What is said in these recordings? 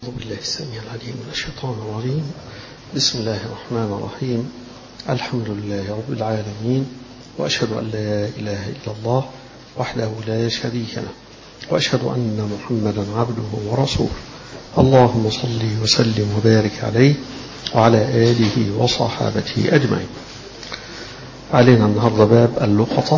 أعوذ بالله السميع العليم من الشيطان الرجيم بسم الله الرحمن الرحيم الحمد لله رب العالمين وأشهد أن لا إله إلا الله وحده لا شريك له وأشهد أن محمدا عبده ورسوله اللهم صل وسلم وبارك عليه وعلى آله وصحابته أجمعين علينا النهاردة باب اللقطة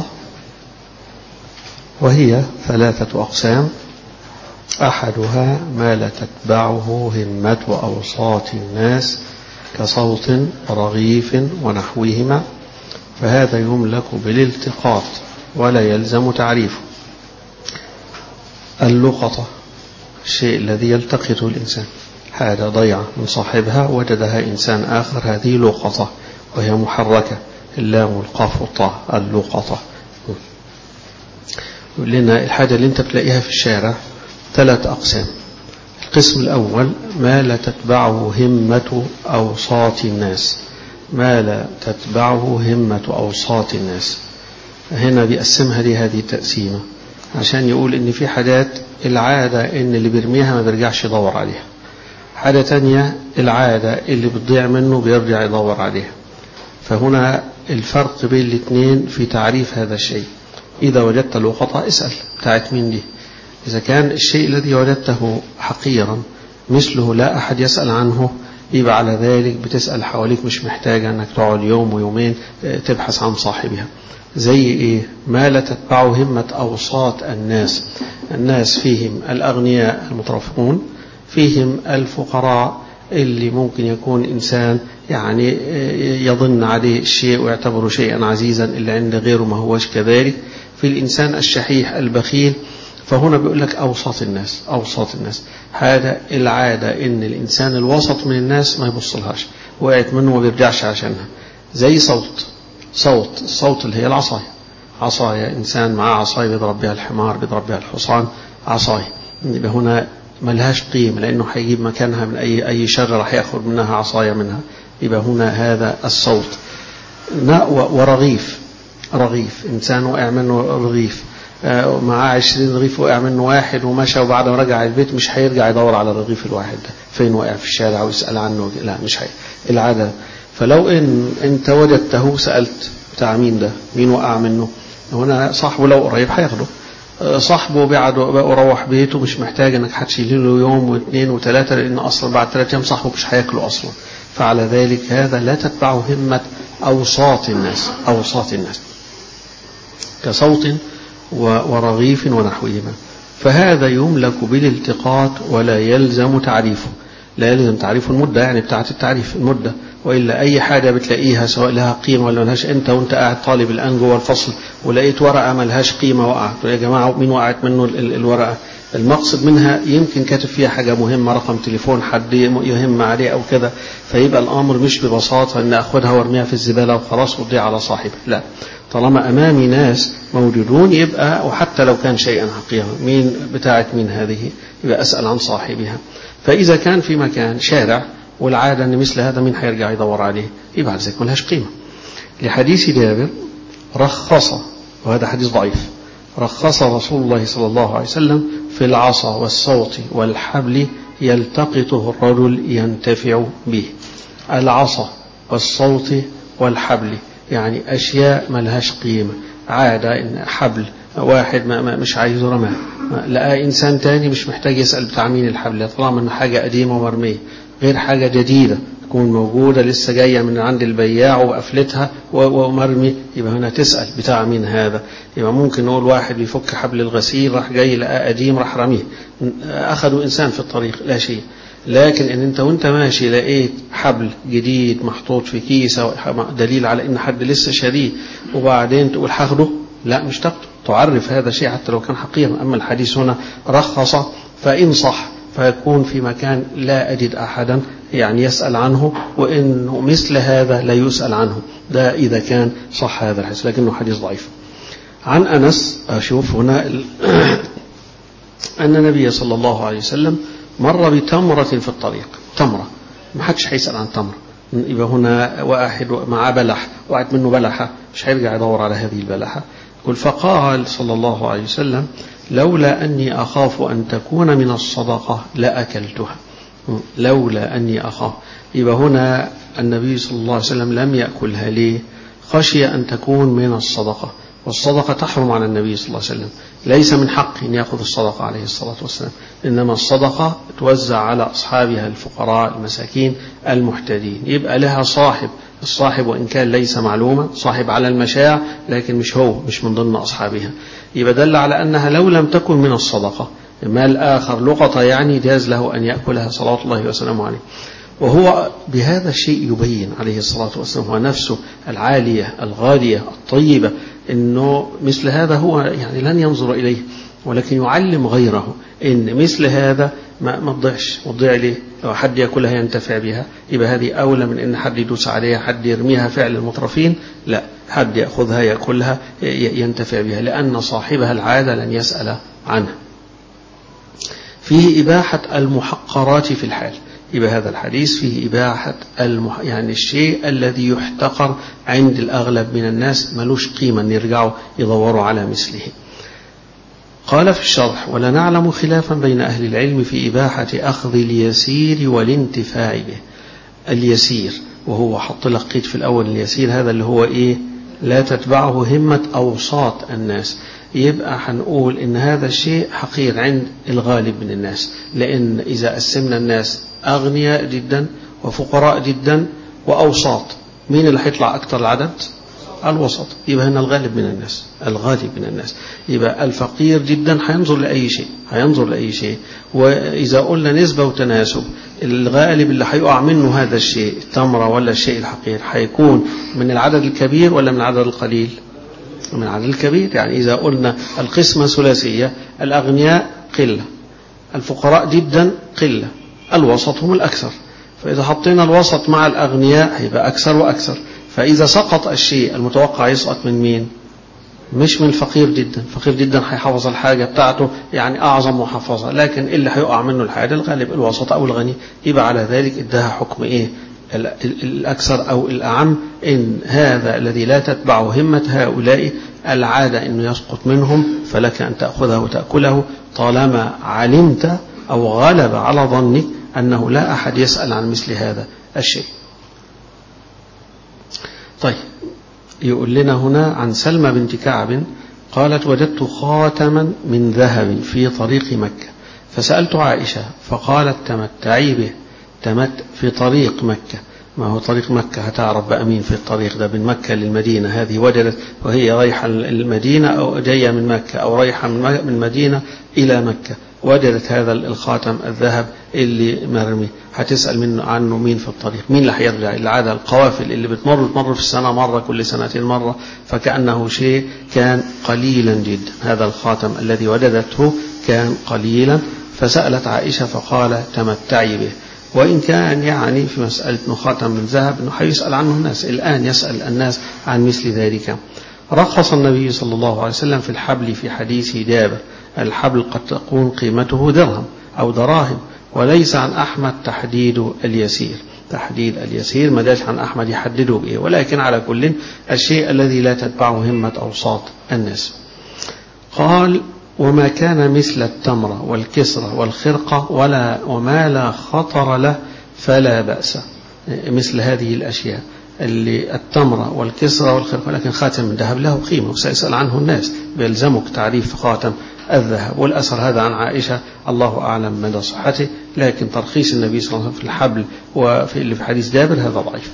وهي ثلاثة أقسام أحدها ما لا تتبعه همة أوساط الناس كصوت رغيف ونحوهما فهذا يملك بالالتقاط ولا يلزم تعريفه اللقطة الشيء الذي يلتقطه الإنسان حاجة ضيعة من صاحبها وجدها إنسان آخر هذه لقطة وهي محركة اللام والقاف والطاء اللقطة لنا الحاجة اللي انت بتلاقيها في الشارع ثلاث أقسام القسم الأول ما لا تتبعه همة أوساط الناس ما لا تتبعه همة أوساط الناس هنا بيقسمها لي هذه التقسيمة عشان يقول إن في حاجات العادة إن اللي بيرميها ما بيرجعش يدور عليها حاجة تانية العادة اللي بتضيع منه بيرجع يدور عليها فهنا الفرق بين الاثنين في تعريف هذا الشيء إذا وجدت لقطة اسأل بتاعت مين دي إذا كان الشيء الذي وجدته حقيرا مثله لا أحد يسأل عنه يبقى على ذلك بتسأل حواليك مش محتاجة أنك تقعد يوم ويومين تبحث عن صاحبها زي إيه ما لا تتبعه همة أوساط الناس الناس فيهم الأغنياء المترفقون فيهم الفقراء اللي ممكن يكون إنسان يعني يظن عليه الشيء ويعتبره شيئا عزيزا اللي عند غيره ما هوش كذلك في الإنسان الشحيح البخيل فهنا بيقول لك أوساط الناس أوساط الناس هذا العادة إن الإنسان الوسط من الناس ما يبصلهاش وقعت منه وما بيرجعش عشانها زي صوت صوت الصوت اللي هي العصاية عصاية إنسان معاه عصاية بيضرب بها الحمار بيضرب بها الحصان عصاية يبقى هنا ملهاش قيمة لأنه هيجيب مكانها من أي أي شجرة هياخد منها عصاية منها يبقى هنا هذا الصوت ورغيف رغيف إنسان وقع منه رغيف معاه عشرين رغيف وقع منه واحد ومشى وبعد ما رجع البيت مش هيرجع يدور على الرغيف الواحد ده فين وقع في الشارع ويسأل عنه لا مش هي العادة فلو ان انت وجدته سألت بتاع مين ده مين وقع منه هنا صاحبه لو قريب هياخده صاحبه بعد وروح بيته مش محتاج انك هتشيل له يوم واثنين وثلاثة لان اصلا بعد ثلاثة ايام صاحبه مش هياكله اصلا فعلى ذلك هذا لا تتبعه همة اوساط الناس اوساط الناس كصوت ورغيف ونحوهما فهذا يملك بالالتقاط ولا يلزم تعريفه لا يلزم تعريف المدة يعني بتاعة التعريف المدة وإلا أي حاجة بتلاقيها سواء لها قيمة ولا ملهاش أنت وأنت قاعد طالب الآن جوه الفصل ولقيت ورقة ملهاش قيمة وقعت يا جماعة مين وقعت منه الورقة المقصد منها يمكن كاتب فيها حاجة مهمة رقم تليفون حد يهم عليه أو كذا فيبقى الأمر مش ببساطة أن أخدها وارميها في الزبالة وخلاص وتضيع على صاحبها لا طالما أمامي ناس موجودون يبقى وحتى لو كان شيئا حقيقا مين بتاعت مين هذه يبقى أسأل عن صاحبها فإذا كان في مكان شارع والعادة أن مثل هذا مين هيرجع يدور عليه يبقى على ذلك ملهاش قيمة لحديث جابر رخص وهذا حديث ضعيف رخص رسول الله صلى الله عليه وسلم في العصا والصوت والحبل يلتقطه الرجل ينتفع به العصا والصوت والحبل يعني أشياء ملهاش قيمة عادة إن حبل واحد ما ما مش عايز رماه لقى إنسان تاني مش محتاج يسأل بتاع مين الحبل طالما إن حاجة قديمة ومرمية غير حاجة جديدة تكون موجودة لسه جاية من عند البياع وقفلتها ومرمي يبقى هنا تسأل بتاع مين هذا يبقى ممكن نقول واحد بيفك حبل الغسيل راح جاي لقى قديم راح رميه أخذوا إنسان في الطريق لا شيء لكن ان انت وانت ماشي لقيت حبل جديد محطوط في كيسه دليل على ان حد لسه شاريه وبعدين تقول هاخده لا مش تاخده تعرف هذا شيء حتى لو كان حقيقا اما الحديث هنا رخص فان صح فيكون في مكان لا اجد احدا يعني يسال عنه وانه مثل هذا لا يسال عنه ده اذا كان صح هذا الحديث لكنه حديث ضعيف عن انس اشوف هنا ان النبي صلى الله عليه وسلم مر بتمرة في الطريق تمرة ما حدش هيسأل عن تمرة يبقى هنا واحد مع بلح وقعت منه بلحة مش هيرجع يدور على هذه البلحة يقول فقال صلى الله عليه وسلم لولا أني أخاف أن تكون من الصدقة لأكلتها لولا أني أخاف يبقى هنا النبي صلى الله عليه وسلم لم يأكلها ليه خشي أن تكون من الصدقة والصدقة تحرم على النبي صلى الله عليه وسلم ليس من حق أن يأخذ الصدقة عليه الصلاة والسلام إنما الصدقة توزع على أصحابها الفقراء المساكين المحتاجين يبقى لها صاحب الصاحب وإن كان ليس معلوما صاحب على المشاع لكن مش هو مش من ضمن أصحابها يبقى دل على أنها لو لم تكن من الصدقة مال آخر لقطة يعني جاز له أن يأكلها صلاة الله وسلامه عليه وهو بهذا الشيء يبين عليه الصلاة والسلام هو نفسه العالية الغالية الطيبة أنه مثل هذا هو يعني لن ينظر إليه ولكن يعلم غيره أن مثل هذا ما ما تضيعش وتضيع ليه؟ لو حد ياكلها ينتفع بها يبقى هذه أولى من أن حد يدوس عليها حد يرميها فعل المترفين لا حد يأخذها يأكلها ينتفع بها لأن صاحبها العادة لن يسأل عنها فيه إباحة المحقرات في الحال يبقى هذا الحديث فيه إباحة المح... يعني الشيء الذي يحتقر عند الأغلب من الناس ملوش قيمة أن يرجعوا يدوروا على مثله قال في الشرح ولا نعلم خلافا بين أهل العلم في إباحة أخذ اليسير والانتفاع به اليسير وهو حط لك قيد في الأول اليسير هذا اللي هو إيه لا تتبعه همة أوساط الناس يبقى هنقول إن هذا الشيء حقير عند الغالب من الناس لأن إذا قسمنا الناس أغنياء جدا وفقراء جدا وأوساط مين اللي هيطلع أكثر العدد الوسط يبقى هنا الغالب من الناس الغالب من الناس يبقى الفقير جدا هينظر لأي شيء هينظر لأي شيء وإذا قلنا نسبة وتناسب الغالب اللي هيقع منه هذا الشيء التمرة ولا الشيء الحقير هيكون من العدد الكبير ولا من العدد القليل من العدد الكبير يعني إذا قلنا القسمة ثلاثية الأغنياء قلة الفقراء جدا قلة الوسط هم الأكثر فإذا حطينا الوسط مع الأغنياء هيبقى أكثر وأكثر فإذا سقط الشيء المتوقع يسقط من مين مش من الفقير جدا فقير جدا هيحافظ الحاجة بتاعته يعني أعظم محافظة لكن اللي هيقع منه الحاجة الغالب الوسط أو الغني يبقى على ذلك ادها حكم إيه الأكثر أو الأعم إن هذا الذي لا تتبعه همة هؤلاء العادة أنه يسقط منهم فلك أن تأخذه وتأكله طالما علمت أو غلب على ظنك أنه لا أحد يسأل عن مثل هذا الشيء طيب يقول لنا هنا عن سلمى بنت كعب قالت وجدت خاتما من ذهب في طريق مكة فسألت عائشة فقالت تمتعي به تمت في طريق مكة ما هو طريق مكة هتعرف بقى مين في الطريق ده من مكة للمدينة هذه وجدت وهي رايحة المدينة أو جاية من مكة أو رايحة من المدينة إلى مكة وجدت هذا الخاتم الذهب اللي مرمي هتسأل منه عنه مين في الطريق مين اللي هيرجع العادة القوافل اللي بتمر بتمر في السنة مرة كل سنتين مرة فكأنه شيء كان قليلا جدا هذا الخاتم الذي وجدته كان قليلا فسألت عائشة فقال تمتعي به وإن كان يعني في مسألة أنه خاتم من ذهب أنه حيسأل عنه الناس الآن يسأل الناس عن مثل ذلك رخص النبي صلى الله عليه وسلم في الحبل في حديث جابر الحبل قد تكون قيمته درهم أو دراهم وليس عن أحمد تحديد اليسير تحديد اليسير ما داش عن أحمد يحدده بإيه ولكن على كل الشيء الذي لا تتبعه همة أوساط الناس قال وما كان مثل التمرة والكسرة والخرقة ولا وما لا خطر له فلا بأس مثل هذه الأشياء اللي التمرة والكسرة والخرقة لكن خاتم من ذهب له قيمة وسيسأل عنه الناس بيلزمك تعريف خاتم الذهب والأثر هذا عن عائشة الله أعلم مدى صحته لكن ترخيص النبي صلى الله عليه وسلم في الحبل وفي اللي في حديث جابر هذا ضعيف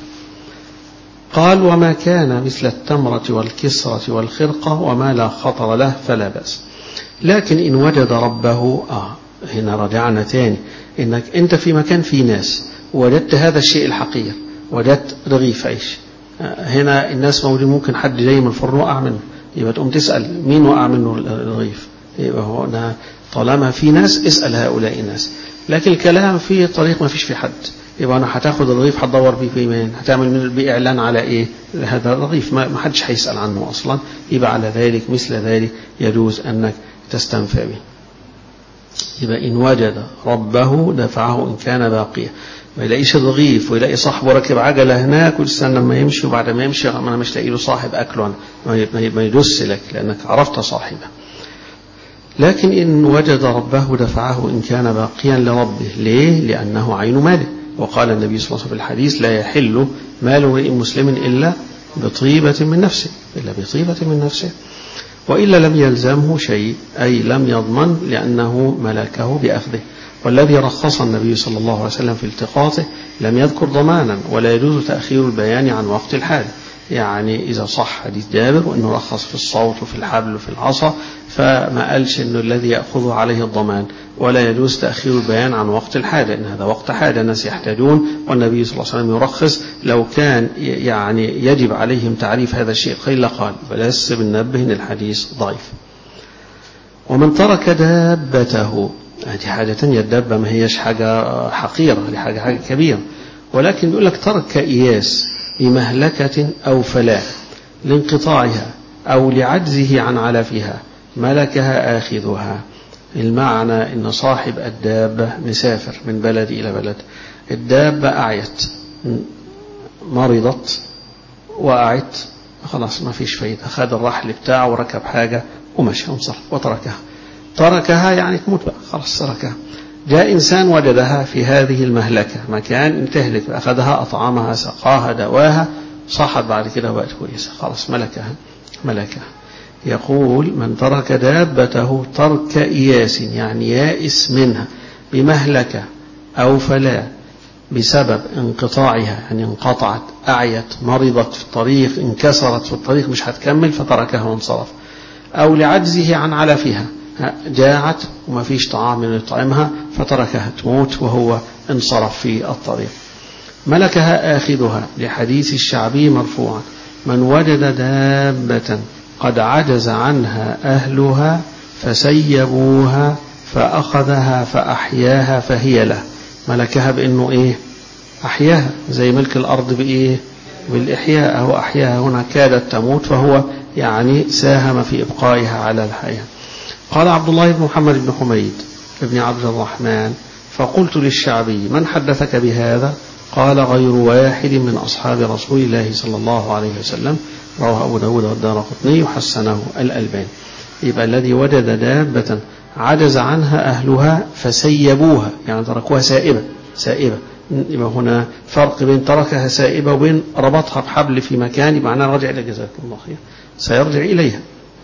قال وما كان مثل التمرة والكسرة والخرقة وما لا خطر له فلا بأس لكن إن وجد ربه آه هنا رجعنا تاني إنك أنت في مكان فيه ناس وجدت هذا الشيء الحقير وجدت رغيف عيش آه هنا الناس موجود ممكن حد جاي من الفرن وقع منه يبقى تقوم تسأل مين وقع منه الرغيف يبقى هنا طالما في ناس اسأل هؤلاء الناس لكن الكلام في طريق ما فيش في حد يبقى انا هتاخد الرغيف هتدور بيه في مين هتعمل من بيه اعلان على ايه هذا الرغيف ما حدش هيسال عنه اصلا يبقى على ذلك مثل ذلك يجوز انك تستنفع به يبقى إن وجد ربه دفعه إن كان باقيا ما يلاقيش الرغيف ويلاقي صاحبه راكب عجلة هناك ويستنى لما يمشي وبعد ما يمشي أنا مش لاقي له صاحب أكله ما يدس لك لأنك عرفت صاحبه لكن إن وجد ربه دفعه إن كان باقيا لربه ليه؟ لأنه عين ماله وقال النبي صلى الله عليه وسلم في الحديث لا يحل مال امرئ مسلم إلا بطيبة من نفسه إلا بطيبة من نفسه وإلا لم يلزمه شيء أي لم يضمن لأنه ملكه بأخذه والذي رخص النبي صلى الله عليه وسلم في التقاطه لم يذكر ضمانا ولا يجوز تأخير البيان عن وقت الحاجة يعني إذا صح حديث جابر وأنه رخص في الصوت وفي الحبل وفي العصا فما قالش أنه الذي يأخذ عليه الضمان ولا يجوز تأخير البيان عن وقت الحاجة إن هذا وقت حاجة الناس يحتاجون والنبي صلى الله عليه وسلم يرخص لو كان يعني يجب عليهم تعريف هذا الشيء قيل قال بس بننبه إن الحديث ضعيف ومن ترك دابته هذه حاجة تانية الدابة ما هيش حاجة حقيرة دي حاجة حاجة كبيرة ولكن بيقول لك ترك إياس بمهلكة أو فلاح لانقطاعها أو لعجزه عن علفها ملكها آخذها المعنى أن صاحب الدابة مسافر من بلد إلى بلد الدابة أعيت مرضت وقعت خلاص ما فيش فايدة خد الرحل بتاعه وركب حاجة ومشى وانصرف وتركها تركها يعني تموت بقى خلاص تركها جاء إنسان وجدها في هذه المهلكة مكان تهلك أخذها أطعمها سقاها دواها صحت بعد كده وقت كويسة خلاص ملكها ملكها يقول من ترك دابته ترك إياس يعني يائس منها بمهلكة أو فلا بسبب انقطاعها يعني انقطعت أعيت مرضت في الطريق انكسرت في الطريق مش هتكمل فتركها وانصرف أو لعجزه عن علفها جاعت وما فيش طعام يطعمها فتركها تموت وهو انصرف في الطريق ملكها آخذها لحديث الشعبي مرفوعا من وجد دابة قد عجز عنها أهلها فسيبوها فأخذها فأحياها فهي له ملكها بأنه إيه أحياها زي ملك الأرض بإيه بالإحياء أو أحياها هنا كادت تموت فهو يعني ساهم في إبقائها على الحياة قال عبد الله بن محمد بن حميد بن عبد الرحمن فقلت للشعبي من حدثك بهذا قال غير واحد من أصحاب رسول الله صلى الله عليه وسلم رواه أبو داود والدار قطني وحسنه الألباني يبقى الذي وجد دابة عجز عنها أهلها فسيبوها يعني تركوها سائبة سائبة يبقى هنا فرق بين تركها سائبة وبين ربطها بحبل في مكان معناه رجع إلى جزاكم الله خير سيرجع إليها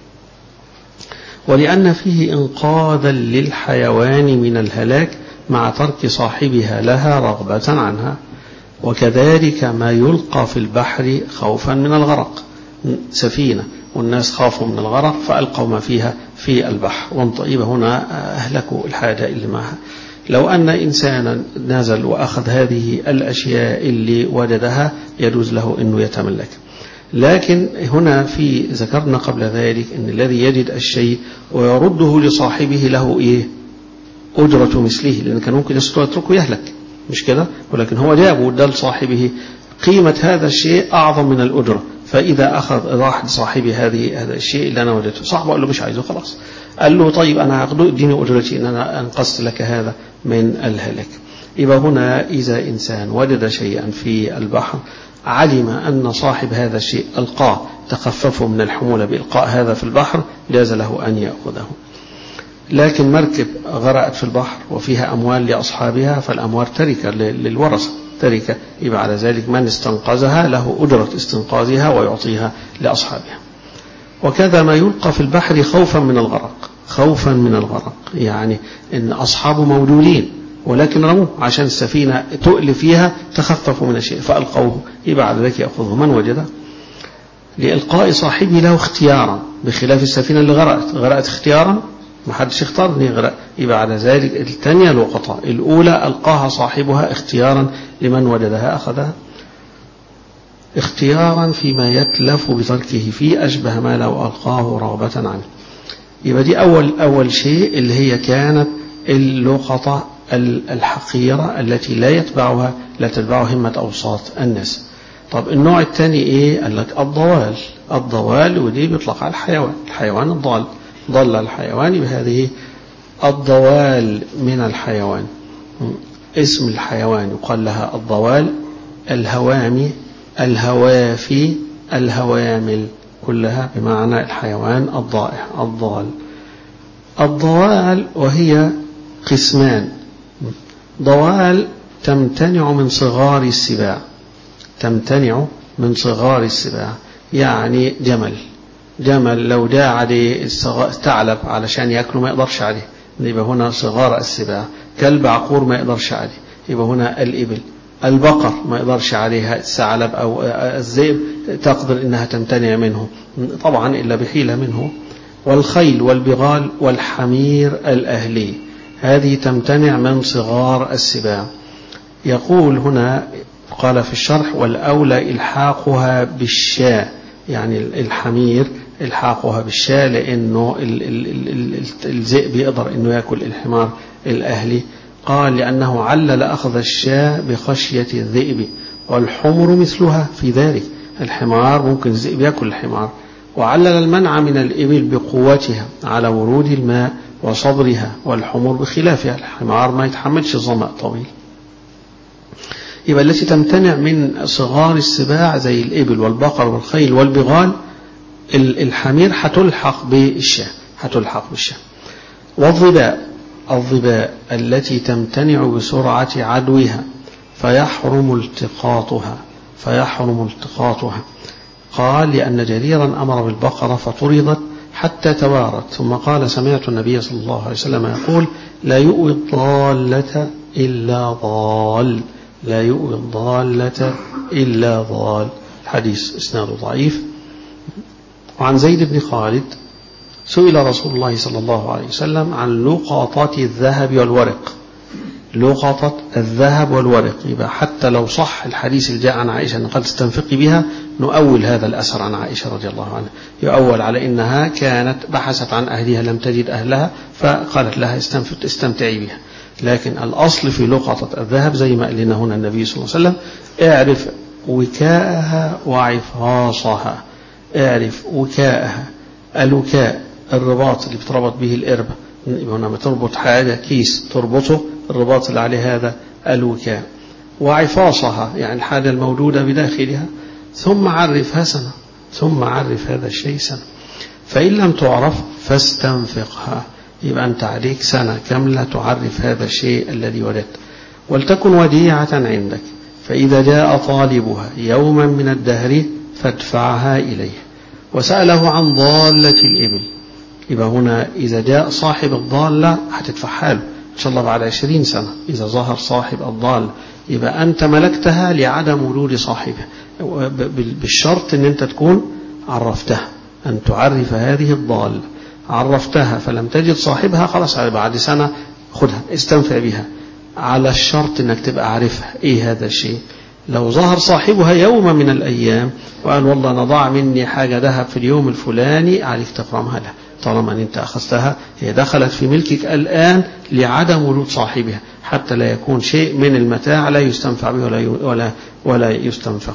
ولأن فيه إنقاذا للحيوان من الهلاك مع ترك صاحبها لها رغبة عنها وكذلك ما يلقى في البحر خوفا من الغرق سفينة والناس خافوا من الغرق فألقوا ما فيها في البحر وانطيب هنا أهلكوا الحاجة اللي معها لو أن إنسانا نزل وأخذ هذه الأشياء اللي وجدها يجوز له أنه يتملك لكن هنا في ذكرنا قبل ذلك أن الذي يجد الشيء ويرده لصاحبه له إيه أجرة مثله لأن كان ممكن يتركه يهلك مش كده ولكن هو جابه وده لصاحبه قيمة هذا الشيء أعظم من الأجرة فإذا أخذ راح لصاحبي هذه هذا الشيء اللي أنا وجدته صاحبه قال له مش عايزه خلاص قال له طيب أنا هاخده اديني أجرتي إن أنا أنقذت لك هذا من الهلك يبقى هنا إذا إنسان وجد شيئا في البحر علم أن صاحب هذا الشيء ألقاه تخففه من الحمولة بإلقاء هذا في البحر جاز له أن يأخذه لكن مركب غرقت في البحر وفيها أموال لأصحابها فالأموال تركة للورثة تركة يبقى على ذلك من استنقذها له أجرة استنقاذها ويعطيها لأصحابها وكذا ما يلقى في البحر خوفا من الغرق خوفا من الغرق يعني إن أصحابه موجودين ولكن رموه عشان السفينة تؤل فيها تخففوا من الشيء فألقوه يبقى على ذلك يأخذه من وجده لإلقاء صاحبه له اختيارا بخلاف السفينة اللي غرقت غرقت اختيارا ما حدش اختار ان يغرق يبقى على ذلك الثانية لقطة الأولى ألقاها صاحبها اختيارا لمن وجدها أخذها اختيارا فيما يتلف بتركه فيه أشبه ما لو ألقاه رغبة عنه يبقى دي أول أول شيء اللي هي كانت اللقطة الحقيرة التي لا يتبعها لا تتبعها همة أوساط الناس طب النوع الثاني إيه قال لك الضوال الضوال ودي بيطلق على الحيوان الحيوان الضال ضل الحيوان بهذه الضوال من الحيوان اسم الحيوان يقال لها الضوال الهوامي الهوافي الهوامل كلها بمعنى الحيوان الضائع الضال الضوال وهي قسمان ضوال تمتنع من صغار السباع تمتنع من صغار السباع يعني جمل جمل لو جاء عليه ثعلب علشان ياكله ما يقدرش عليه يبقى هنا صغار السباع كلب عقور ما يقدرش عليه يبقى هنا الإبل البقر ما يقدرش عليها الثعلب أو الذئب تقدر إنها تمتنع منه طبعا إلا بحيلة منه والخيل والبغال والحمير الأهلي هذه تمتنع من صغار السباع يقول هنا قال في الشرح والأولى إلحاقها بالشاء يعني الحمير إلحاقها بالشاء لأنه الذئب يقدر أنه يأكل الحمار الأهلي قال لأنه علل أخذ الشاة بخشية الذئب والحمر مثلها في ذلك الحمار ممكن الذئب يأكل الحمار وعلل المنع من الإبل بقوتها على ورود الماء وصبرها والحمر بخلافها الحمار ما يتحملش ظمأ طويل يبقى التي تمتنع من صغار السباع زي الإبل والبقر والخيل والبغال الحمير هتلحق بالشاة هتلحق بالشاة والظباء الظباء التي تمتنع بسرعة عدوها فيحرم التقاطها فيحرم التقاطها قال لأن جريرا أمر بالبقرة فطردت حتى توارت ثم قال سمعت النبي صلى الله عليه وسلم يقول لا يؤوي الضالة إلا ضال لا يؤوي الضالة إلا ضال الحديث إسناده ضعيف وعن زيد بن خالد سئل رسول الله صلى الله عليه وسلم عن لقطة الذهب والورق لقطة الذهب والورق يبقى حتى لو صح الحديث اللي جاء عن عائشة أن قد تستنفقي بها نؤول هذا الأثر عن عائشة رضي الله عنها يؤول على إنها كانت بحثت عن أهلها لم تجد أهلها فقالت لها استمتعي بها لكن الأصل في لقطة الذهب زي ما قال لنا هنا النبي صلى الله عليه وسلم اعرف وكاءها وعفاصها اعرف وكاءها الوكاء الرباط اللي بتربط به القربة لما تربط حاجة كيس تربطه الرباط اللي عليه هذا الوكاء وعفاصها يعني الحاجة الموجودة بداخلها ثم عرفها سنة ثم عرف هذا الشيء سنة فإن لم تعرف فاستنفقها يبقى أنت عليك سنة كاملة تعرف هذا الشيء الذي وجدت ولتكن وديعة عندك فإذا جاء طالبها يوما من الدهر فادفعها إليه وسأله عن ضالة الإبل يبقى هنا إذا جاء صاحب الضالة هتدفعها له إن شاء الله بعد عشرين سنة إذا ظهر صاحب الضال يبقى أنت ملكتها لعدم وجود صاحبها بالشرط أن أنت تكون عرفتها أن تعرف هذه الضالة عرفتها فلم تجد صاحبها خلاص بعد سنة خدها استنفع بها على الشرط أنك تبقى عارفها إيه هذا الشيء لو ظهر صاحبها يوم من الأيام وقال والله أنا ضاع مني حاجة ذهب في اليوم الفلاني عليك تكرمها له طالما أن أنت أخذتها هي دخلت في ملكك الآن لعدم وجود صاحبها حتى لا يكون شيء من المتاع لا يستنفع به ولا ولا ولا يستنفق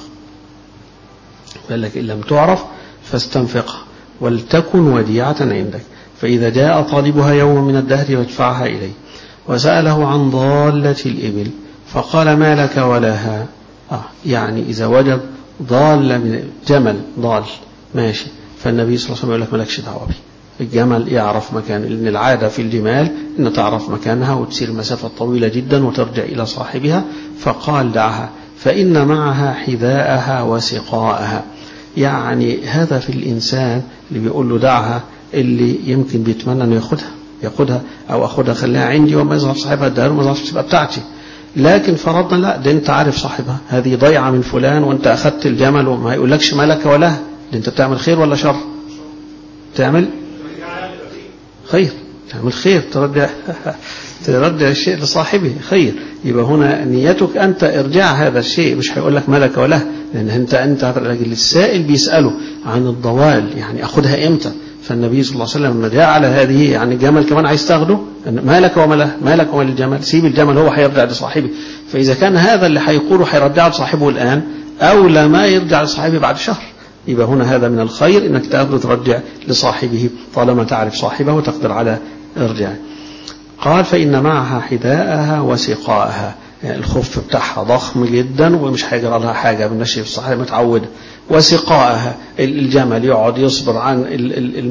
قال لك إن لم تعرف فاستنفقها ولتكن وديعة عندك فإذا جاء طالبها يوم من الدهر فادفعها إليه وسأله عن ضالة الإبل فقال ما لك ولها آه يعني إذا وجد ضال من جمل ضال ماشي فالنبي صلى الله عليه وسلم يقول لك مالكش دعوة به الجمل يعرف مكان لأن العادة في الجمال أن تعرف مكانها وتسير مسافة طويلة جدا وترجع إلى صاحبها فقال دعها فإن معها حذاءها وسقاءها يعني هذا في الإنسان اللي بيقول له دعها اللي يمكن بيتمنى أنه ياخدها ياخدها أو أخدها خليها عندي وما يظهر صاحبها الدار وما يظهرش تبقى بتاعتي لكن فرضنا لا ده أنت عارف صاحبها هذه ضيعة من فلان وأنت أخذت الجمل وما يقولكش مالك ولا ده أنت بتعمل خير ولا شر تعمل خير تعمل خير ترجع ترجع الشيء لصاحبه خير يبقى هنا نيتك أنت ارجع هذا الشيء مش هيقول لك ملك ولا لأن أنت أنت الراجل السائل بيسأله عن الضوال يعني أخذها إمتى فالنبي صلى الله عليه وسلم لما جاء على هذه يعني الجمل كمان عايز تاخده ما لك وما ما لك وما للجمل سيب الجمل هو هيرجع لصاحبه فإذا كان هذا اللي هيقوله هيرجعه لصاحبه الآن أولى ما يرجع لصاحبه بعد شهر يبقى هنا هذا من الخير انك تاخذه ترجع لصاحبه طالما تعرف صاحبه وتقدر على ارجاعه قال فإن معها حذاءها وسقاءها يعني الخف بتاعها ضخم جدا ومش هيجرى لها حاجة بالنشي في الصحراء متعودة وسقاءها الجمل يقعد يصبر عن الماء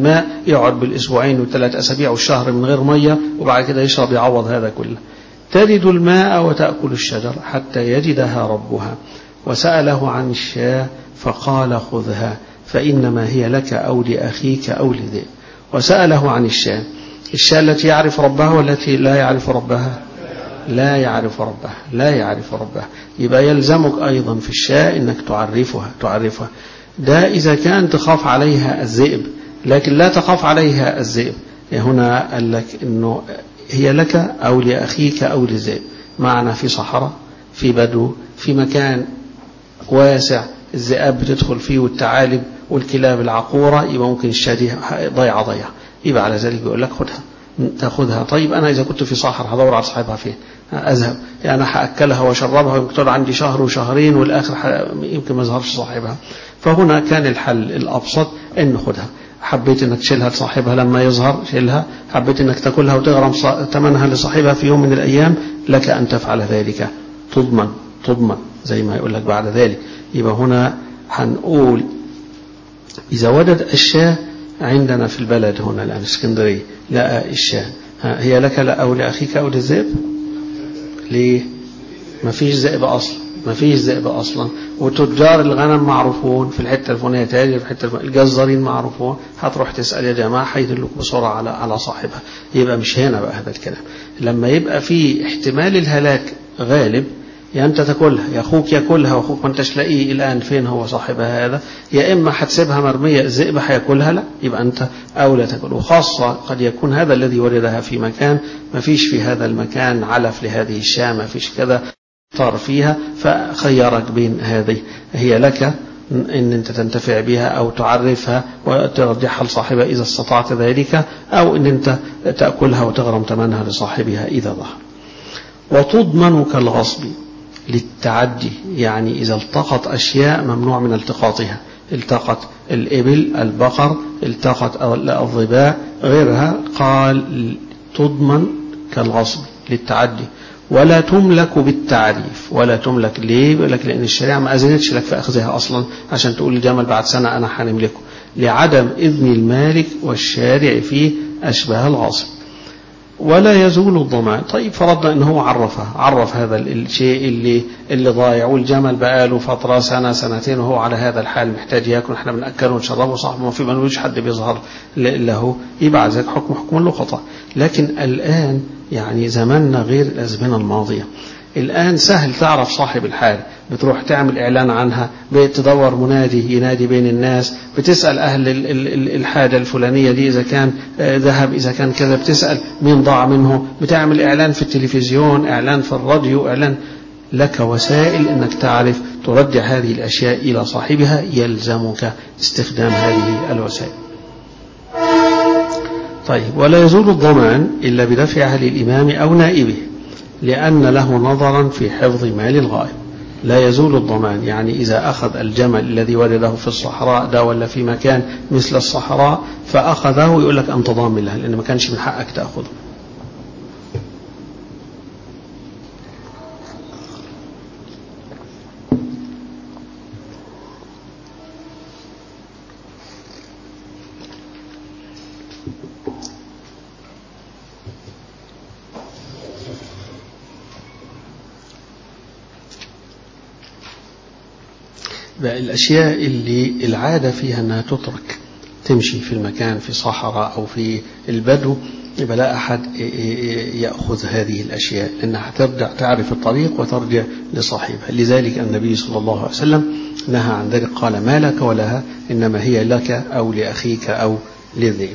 يقعد بالأسبوعين والثلاث أسابيع والشهر من غير مية وبعد كده يشرب يعوض هذا كله تلد الماء وتأكل الشجر حتى يجدها ربها وسأله عن الشاة فقال خذها فإنما هي لك أو لأخيك أو لذئب وسأله عن الشاة الشاة التي يعرف ربها والتي لا يعرف ربها لا يعرف ربها لا يعرف ربها يبقى يلزمك أيضا في الشاة أنك تعرفها تعرفها ده إذا كان تخاف عليها الذئب لكن لا تخاف عليها الذئب هنا قال لك أنه هي لك أو لأخيك أو للذئب معنا في صحراء في بدو في مكان واسع الذئاب بتدخل فيه والثعالب والكلاب العقورة يبقى ممكن الشاة دي ضيعة ضيعة يبقى على ذلك بيقول لك خدها تاخذها طيب أنا إذا كنت في صحراء هدور على صاحبها فين أذهب يعني هأكلها وأشربها ويمكن تقعد عندي شهر وشهرين والآخر يمكن ما يظهرش صاحبها فهنا كان الحل الأبسط أن خدها حبيت انك تشيلها لصاحبها لما يظهر شيلها حبيت انك تاكلها وتغرم ثمنها لصاحبها في يوم من الايام لك ان تفعل ذلك تضمن تضمن زي ما يقول لك بعد ذلك يبقى هنا هنقول اذا وجد الشاه عندنا في البلد هنا الان اسكندريه لقى الشاه هي لك او لاخيك او للذئب ليه ما فيش ذئب اصلا ما فيش ذئب اصلا وتجار الغنم معروفون في الحته الفلانيه تاجر في الحته الفلانية الجزارين معروفون هتروح تسال يا جماعه هيدلوك بسرعه على على صاحبها يبقى مش هنا بقى هذا الكلام لما يبقى في احتمال الهلاك غالب يا انت تاكلها يا اخوك ياكلها واخوك ما انتش لاقيه الان فين هو صاحبها هذا يا اما هتسيبها مرميه الذئب هياكلها لا يبقى انت اولى تاكل وخاصه قد يكون هذا الذي وجدها في مكان ما فيش في هذا المكان علف لهذه الشاة ما فيش كذا طار فيها فخيرك بين هذه هي لك ان انت تنتفع بها او تعرفها وترجعها لصاحبها اذا استطعت ذلك او ان انت تاكلها وتغرم ثمنها لصاحبها اذا ظهر وتضمن كالغصب للتعدي يعني اذا التقط اشياء ممنوع من التقاطها التقط الابل البقر التقط الظباء غيرها قال تضمن كالغصب للتعدي ولا تملك بالتعريف ولا تملك ليه بيقول لك لان الشريعه ما اذنتش لك في اخذها اصلا عشان تقول الجمل بعد سنه انا هنملكه لعدم اذن المالك والشارع فيه اشبه الغاصب ولا يزول الضمان طيب فرضنا ان هو عرفها عرف هذا الشيء اللي اللي ضايع والجمل بقاله فتره سنه سنتين وهو على هذا الحال محتاج ياكل احنا بناكله ونشربه صاحبه ما في ملوش حد بيظهر له يبقى ذلك حكم حكم اللقطه لكن الان يعني زماننا غير الازمنه الماضيه الآن سهل تعرف صاحب الحال بتروح تعمل إعلان عنها بتدور منادي ينادي بين الناس بتسأل أهل الحاجة الفلانية دي إذا كان ذهب إذا كان كذا بتسأل مين ضاع منه بتعمل إعلان في التلفزيون إعلان في الراديو إعلان لك وسائل أنك تعرف ترجع هذه الأشياء إلى صاحبها يلزمك استخدام هذه الوسائل طيب ولا يزول الضمان إلا بدفعها للإمام أو نائبه لأن له نظرا في حفظ مال الغائب لا يزول الضمان يعني إذا أخذ الجمل الذي ولده في الصحراء ده ولا في مكان مثل الصحراء فأخذه يقول لك أنت ضامن له لأن ما كانش من حقك تأخذه بقى الأشياء اللي العادة فيها أنها تترك تمشي في المكان في صحراء أو في البدو يبقى لا أحد يأخذ هذه الأشياء لأنها ترجع تعرف الطريق وترجع لصاحبها لذلك النبي صلى الله عليه وسلم نهى عن ذلك قال ما لك ولها إنما هي لك أو لأخيك أو للذئب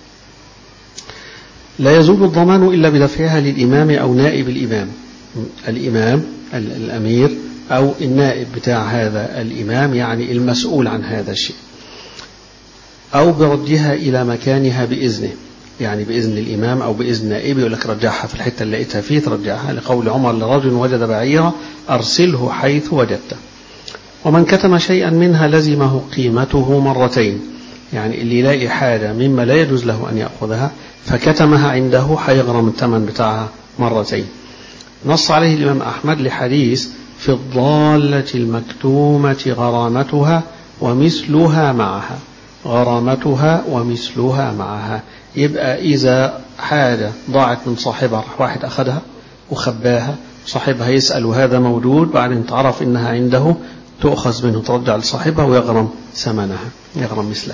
لا يزول الضمان إلا بدفعها للإمام أو نائب الإمام الإمام الأمير أو النائب بتاع هذا الإمام يعني المسؤول عن هذا الشيء أو بردها إلى مكانها بإذنه يعني بإذن الإمام أو بإذن نائبه يقول لك رجعها في الحتة اللي لقيتها فيه ترجعها لقول عمر لرجل وجد بعيرا أرسله حيث وجدته ومن كتم شيئا منها لزمه قيمته مرتين يعني اللي يلاقي حاجة مما لا يجوز له أن يأخذها فكتمها عنده حيغرم الثمن بتاعها مرتين نص عليه الإمام أحمد لحديث في الضالة المكتومة غرامتها ومثلها معها غرامتها ومثلها معها يبقى إذا حاجة ضاعت من صاحبها راح واحد أخذها وخباها صاحبها يسأل وهذا موجود بعدين تعرف إنها عنده تؤخذ منه ترجع لصاحبها ويغرم ثمنها يغرم مثلها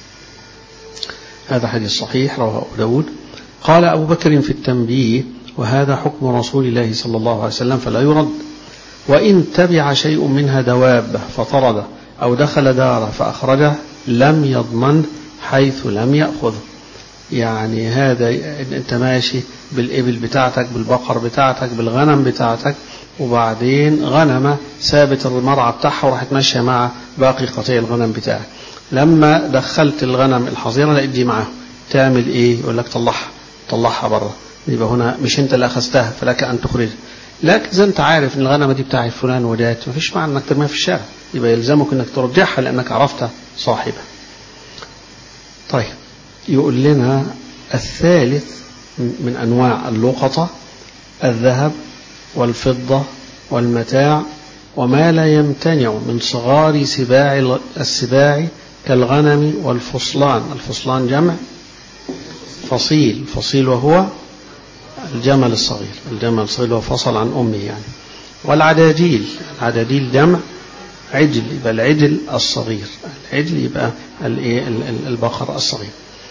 هذا حديث صحيح رواه أبو داود قال أبو بكر في التنبيه وهذا حكم رسول الله صلى الله عليه وسلم فلا يرد وإن تبع شيء منها دوابة فطرده أو دخل داره فأخرجه لم يضمن حيث لم يأخذه يعني هذا أنت ماشي بالإبل بتاعتك بالبقر بتاعتك بالغنم بتاعتك وبعدين غنمة سابت المرعى بتاعها وراحت ماشية مع باقي قطيع الغنم بتاعك لما دخلت الغنم الحظيرة لقيت دي معاه تعمل ايه يقول لك طلعها طلعها بره يبقى هنا مش انت اللي اخذتها فلك ان تخرجها لكن اذا انت عارف ان الغنمه دي بتاعت فلان ودات ما فيش معنى انك ترميها في الشارع يبقى يلزمك انك ترجعها لانك عرفت صاحبها طيب يقول لنا الثالث من انواع اللقطه الذهب والفضه والمتاع وما لا يمتنع من صغار سباع السباع كالغنم والفصلان الفصلان جمع فصيل الفصيل وهو الجمل الصغير الجمل الصغير هو فصل عن أمه يعني والعداجيل العداجيل جمع عجل يبقى العجل الصغير العجل يبقى البقر الصغير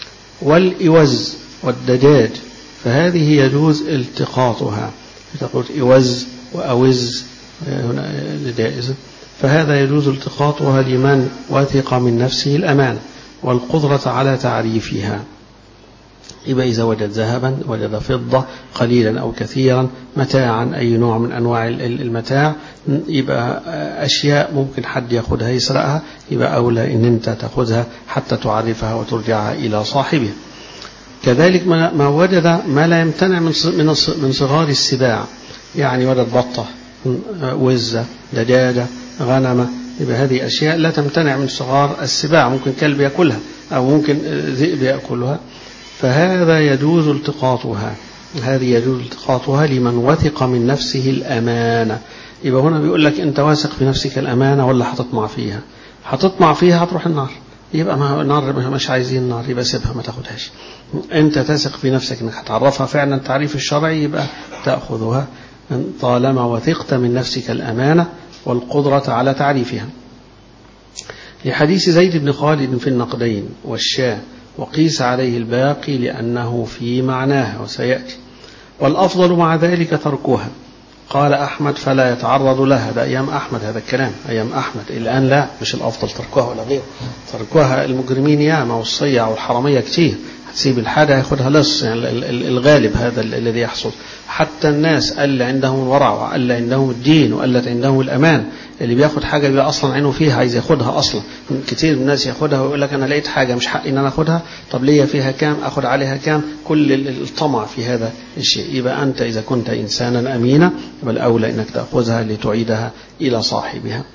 والإوز والدجاج فهذه يجوز التقاطها تقول إوز وأوز هنا لجائز فهذا يجوز التقاطها لمن وثق من نفسه الأمان والقدرة على تعريفها يبقى إذا وجد ذهبا وجد فضة قليلا أو كثيرا متاعا أي نوع من أنواع المتاع يبقى أشياء ممكن حد يأخذها يسرقها يبقى أولى إن أنت تأخذها حتى تعرفها وترجعها إلى صاحبها كذلك ما وجد ما لا يمتنع من صغار السباع يعني وجد بطة وزة دجاجة غنمة يبقى هذه أشياء لا تمتنع من صغار السباع ممكن كلب يأكلها أو ممكن ذئب يأكلها فهذا يجوز التقاطها هذه يجوز التقاطها لمن وثق من نفسه الأمانة يبقى هنا بيقول لك أنت واثق في نفسك الأمانة ولا هتطمع فيها هتطمع فيها هتروح النار يبقى ما النار مش عايزين النار يبقى سيبها ما تاخدهاش انت تثق في نفسك انك هتعرفها فعلا التعريف الشرعي يبقى تاخذها طالما وثقت من نفسك الامانه والقدره على تعريفها لحديث زيد بن خالد في النقدين والشاه وقيس عليه الباقي لأنه في معناها وسيأتي والأفضل مع ذلك تركها قال أحمد فلا يتعرض لها ده أيام أحمد هذا الكلام أيام أحمد الآن لا مش الأفضل تركها ولا غيره تركها المجرمين ياما والصيع والحرامية كتير هتسيب الحاجة ياخدها لص يعني الغالب هذا الذي يحصل حتى الناس قل عندهم الورع وقل عندهم الدين وقلت عندهم الأمان اللي بياخد حاجة بيبقى أصلا عينه فيها عايز ياخدها أصلا كتير من الناس ياخدها ويقول لك أنا لقيت حاجة مش حقي إن أنا أخدها طب ليا فيها كام أخد عليها كام كل الطمع في هذا الشيء يبقى أنت إذا كنت إنسانا أمينا يبقى الأولى إنك تأخذها لتعيدها إلى صاحبها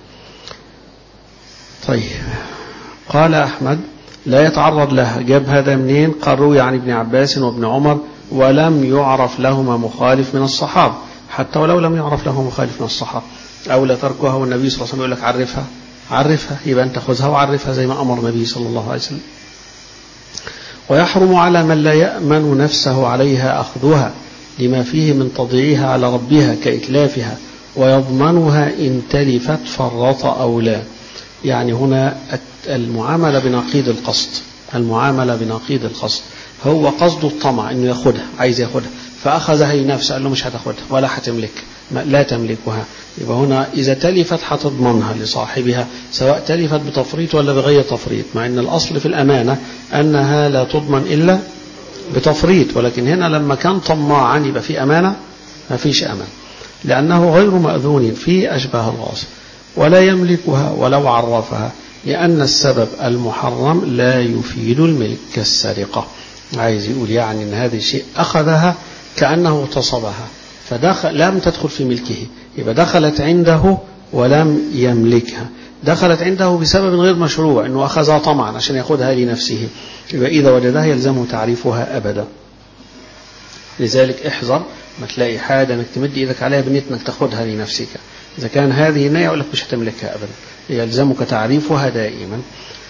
طيب قال أحمد لا يتعرض لها جاب هذا منين قال روي عن ابن عباس وابن عمر ولم يعرف لهما مخالف من الصحابة حتى ولو لم يعرف له مخالف من الصحابة أو لا تركها والنبي صلى الله عليه وسلم يقول لك عرفها عرفها يبقى أنت خذها وعرفها زي ما أمر النبي صلى الله عليه وسلم ويحرم على من لا يأمن نفسه عليها أخذها لما فيه من تضييعها على ربها كإتلافها ويضمنها إن تلفت فرط أو لا يعني هنا المعاملة بنقيض القصد المعاملة بنقيض القصد هو قصده الطمع انه ياخدها عايز ياخدها فاخذها لنفسه قال له مش هتاخدها ولا هتملك لا تملكها يبقى هنا اذا تلفت هتضمنها لصاحبها سواء تلفت بتفريط ولا بغير تفريط مع ان الاصل في الامانه انها لا تضمن الا بتفريط ولكن هنا لما كان طماعا يبقى في امانه ما فيش امان لانه غير ماذون في اشباه الغاصب ولا يملكها ولو عرفها لأن السبب المحرم لا يفيد الملك كالسرقة عايز يقول يعني أن هذا الشيء أخذها كأنه اغتصبها فدخل لم تدخل في ملكه يبقى دخلت عنده ولم يملكها دخلت عنده بسبب غير مشروع أنه أخذها طمعا عشان يأخذها لنفسه يبقى إذا وجدها يلزمه تعريفها أبدا لذلك احذر ما تلاقي حاجة أنك تمد إيدك عليها بنية أنك تأخذها لنفسك إذا كان هذه النية يقول لك مش هتملكها أبدا يلزمك تعريفها دائما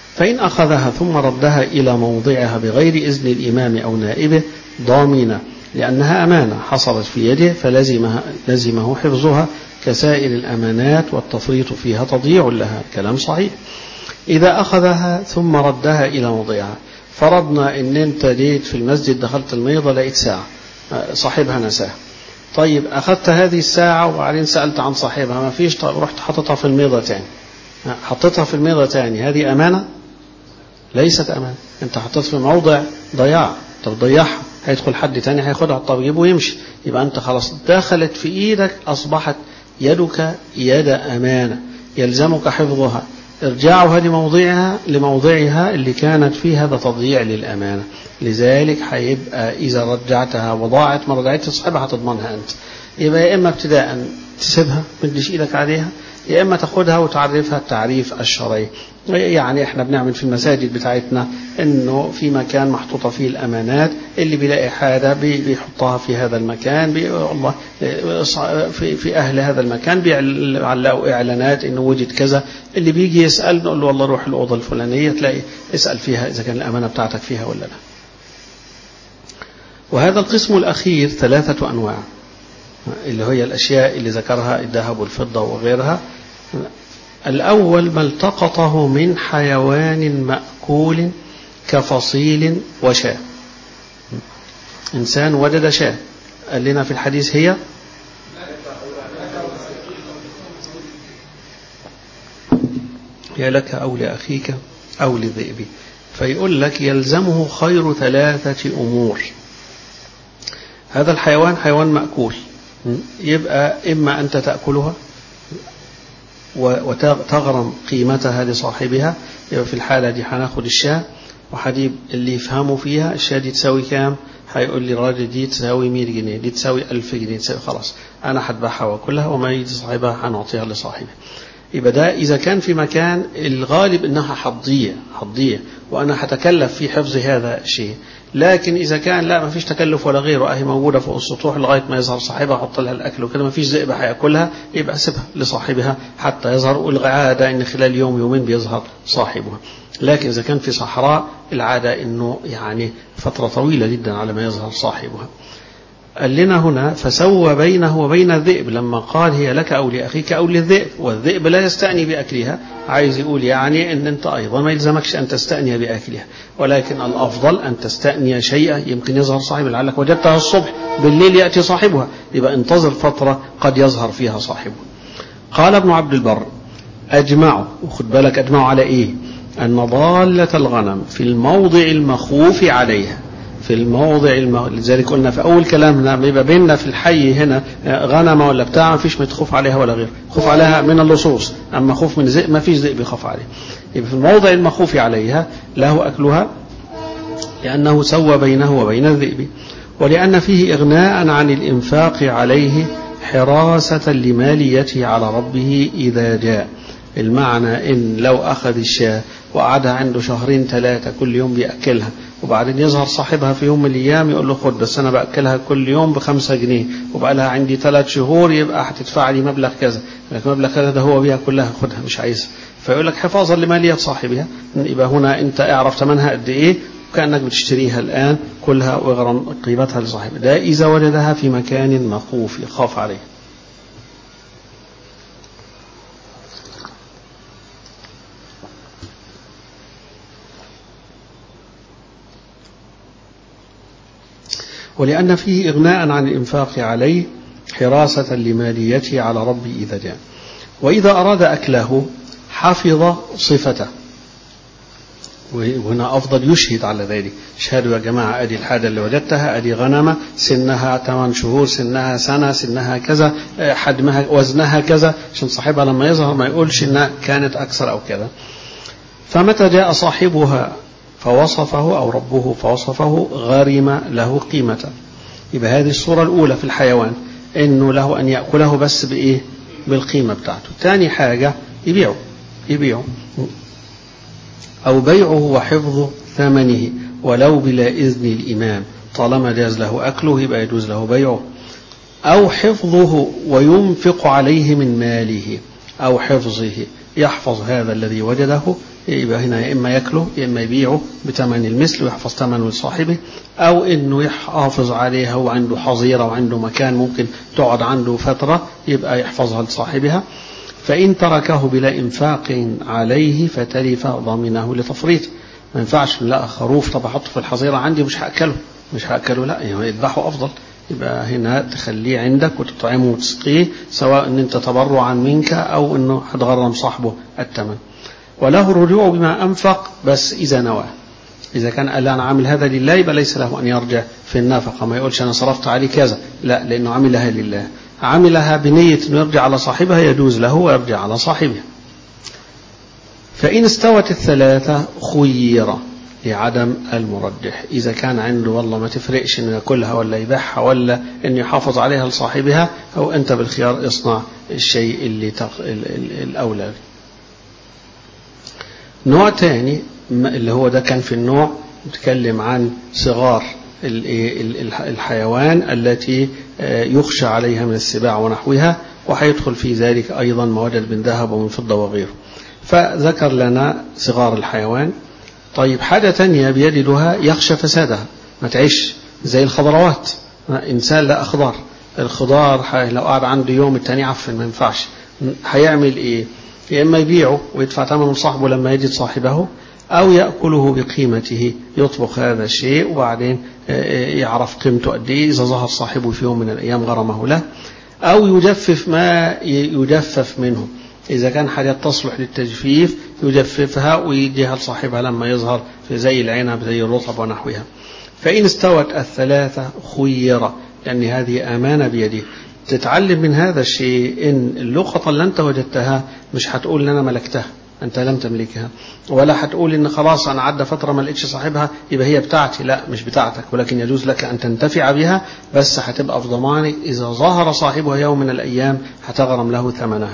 فإن أخذها ثم ردها إلى موضعها بغير إذن الإمام أو نائبه ضامنة لأنها أمانة حصلت في يده فلزمها لزمه حفظها كسائر الأمانات والتفريط فيها تضييع لها كلام صحيح إذا أخذها ثم ردها إلى موضعها فرضنا إن أنت جيت في المسجد دخلت الميضة لقيت ساعة صاحبها نساها طيب أخذت هذه الساعة وبعدين سألت عن صاحبها ما فيش طيب رحت حطيتها في الميضة تاني حطيتها في الميضة تاني هذه أمانة ليست أمانة أنت حطيت في موضع ضياع طب ضيعها هيدخل حد تاني هياخدها الطبيب ويمشي يبقى أنت خلاص دخلت في إيدك أصبحت يدك يد أمانة يلزمك حفظها ارجعها لموضعها لموضعها اللي كانت فيه هذا تضييع للأمانة لذلك هيبقى إذا رجعتها وضاعت ما رجعتش صاحبها هتضمنها أنت يبقى يا إما ابتداء تسيبها ما تديش إيدك عليها يا إما تاخدها وتعرفها التعريف الشرعي يعني احنا بنعمل في المساجد بتاعتنا انه في مكان محطوطة فيه الامانات اللي بيلاقي حاجة بيحطها في هذا المكان بي الله في, في اهل هذا المكان بيعلقوا اعلانات انه وجد كذا اللي بيجي يسأل نقول له والله روح الاوضة الفلانية تلاقي اسأل فيها اذا كان الامانة بتاعتك فيها ولا لا وهذا القسم الاخير ثلاثة انواع اللي هي الاشياء اللي ذكرها الذهب والفضة وغيرها الأول ما التقطه من حيوان مأكول كفصيل وشاة إنسان وجد شاة قال لنا في الحديث هي هي لك أو لأخيك أو لذئب فيقول لك يلزمه خير ثلاثة أمور هذا الحيوان حيوان مأكول يبقى إما أنت تأكلها وتغرم قيمتها لصاحبها يبقى في الحالة دي هناخد الشاة وحديب اللي يفهموا فيها الشاة دي تساوي كام هيقول لي الراجل دي تساوي 100 جنيه دي تساوي 1000 جنيه تساوي خلاص أنا هتباعها وكلها وما يجي صاحبها هنعطيها لصاحبها يبقى ده إذا كان في مكان الغالب إنها حضية حضية وأنا هتكلف في حفظ هذا الشيء لكن إذا كان لا ما فيش تكلف ولا غيره أهي موجودة فوق السطوح لغاية ما يظهر صاحبها حط لها الأكل وكده ما فيش ذئب هياكلها يبقى سيبها لصاحبها حتى يظهر والعادة إن خلال يوم يومين بيظهر صاحبها لكن إذا كان في صحراء العادة إنه يعني فترة طويلة جدا على ما يظهر صاحبها قال لنا هنا فسوى بينه وبين الذئب لما قال هي لك أو لأخيك أو للذئب والذئب لا يستأني بأكلها عايز يقول يعني أن أنت أيضا ما يلزمكش أن تستأني بأكلها ولكن الأفضل أن تستأني شيئا يمكن يظهر صاحب لعلك وجدتها الصبح بالليل يأتي صاحبها يبقى انتظر فترة قد يظهر فيها صاحبها قال ابن عبد البر أجمعوا وخد بالك أجمعوا على إيه أن ضالة الغنم في الموضع المخوف عليها في الموضع المو... لذلك قلنا في أول كلامنا بيبقى بيننا في الحي هنا غنمة ولا بتاع ما فيش متخوف عليها ولا غير خوف عليها من اللصوص أما خوف من ذئب ما فيش ذئب يخاف عليه يبقى في الموضع المخوف عليها له أكلها لأنه سوى بينه وبين الذئب ولأن فيه إغناء عن الإنفاق عليه حراسة لماليته على ربه إذا جاء المعنى إن لو أخذ الشاة وقعدها عنده شهرين ثلاثة كل يوم بيأكلها وبعدين يظهر صاحبها في يوم من الأيام يقول له خد بس أنا بأكلها كل يوم بخمسة جنيه وبقى لها عندي ثلاث شهور يبقى هتدفع لي مبلغ كذا لكن مبلغ كذا ده هو بيها كلها خدها مش عايزها فيقول لك حفاظا لمالية صاحبها يبقى هنا أنت اعرف ثمنها قد إيه كأنك بتشتريها الآن كلها وغرم قيمتها لصاحبها ده إذا وجدها في مكان مخوف يخاف عليه ولأن فيه إغناء عن الإنفاق عليه حراسة لماليته على ربي إذا جاء وإذا أراد أكله حفظ صفته وهنا أفضل يشهد على ذلك شهدوا يا جماعة أدي الحاجة اللي وجدتها أدي غنمة سنها 8 شهور سنها سنة سنها كذا حجمها وزنها كذا عشان صاحبها لما يظهر ما يقولش إنها كانت أكثر أو كذا فمتى جاء صاحبها فوصفه أو ربه فوصفه غرم له قيمة يبقى هذه الصورة الأولى في الحيوان إنه له أن يأكله بس بإيه بالقيمة بتاعته ثاني حاجة يبيعه يبيعه أو بيعه وحفظ ثمنه ولو بلا إذن الإمام طالما جاز له أكله يبقى يجوز له بيعه أو حفظه وينفق عليه من ماله أو حفظه يحفظ هذا الذي وجده يبقى هنا يا إما ياكله يا إما يبيعه بثمن المثل ويحفظ ثمنه لصاحبه أو إنه يحافظ عليها وعنده حظيرة وعنده مكان ممكن تقعد عنده فترة يبقى يحفظها لصاحبها فإن تركه بلا إنفاق عليه فتلف ضامنه لتفريط ما ينفعش لا خروف طب أحطه في الحظيرة عندي مش هأكله مش هأكله لا يعني يذبحه أفضل يبقى هنا تخليه عندك وتطعمه وتسقيه سواء ان انت تبرعا منك او انه هتغرم صاحبه الثمن وله الرجوع بما انفق بس اذا نوى اذا كان قال انا عامل هذا لله يبقى ليس له ان يرجع في النفقه ما يقولش انا صرفت عليه كذا لا لانه عملها لله عملها بنيه انه يرجع على صاحبها يجوز له ويرجع على صاحبها فان استوت الثلاثه خير لعدم المرجح إذا كان عنده والله ما تفرقش إنه ياكلها ولا يبيعها ولا إنه يحافظ عليها لصاحبها أو أنت بالخيار اصنع الشيء اللي تق... الأولى نوع تاني اللي هو ده كان في النوع بتكلم عن صغار الحيوان التي يخشى عليها من السباع ونحوها وهيدخل في ذلك أيضا ما وجد من ذهب ومن فضة وغيره فذكر لنا صغار الحيوان طيب حاجة تانية بيجدها يخشى فسادها ما تعيش زي الخضروات إنسان لا أخضار الخضار لو قعد عنده يوم التاني عفن ما ينفعش هيعمل إيه يا إما يبيعه ويدفع ثمن صاحبه لما يجد صاحبه أو يأكله بقيمته يطبخ هذا الشيء وبعدين يعرف قيمته قد إيه إذا ظهر صاحبه في يوم من الأيام غرمه له أو يجفف ما يجفف منه إذا كان حاجات تصلح للتجفيف يجففها ويديها لصاحبها لما يظهر في زي العنب زي الرطب ونحوها فإن استوت الثلاثة خير لأن هذه أمانة بيده تتعلم من هذا الشيء إن اللقطة اللي أنت وجدتها مش هتقول إن أنا ملكتها أنت لم تملكها ولا هتقول إن خلاص أنا عدى فترة ما لقيتش صاحبها يبقى هي بتاعتي لا مش بتاعتك ولكن يجوز لك أن تنتفع بها بس هتبقى في ضمانك إذا ظهر صاحبها يوم من الأيام هتغرم له ثمنها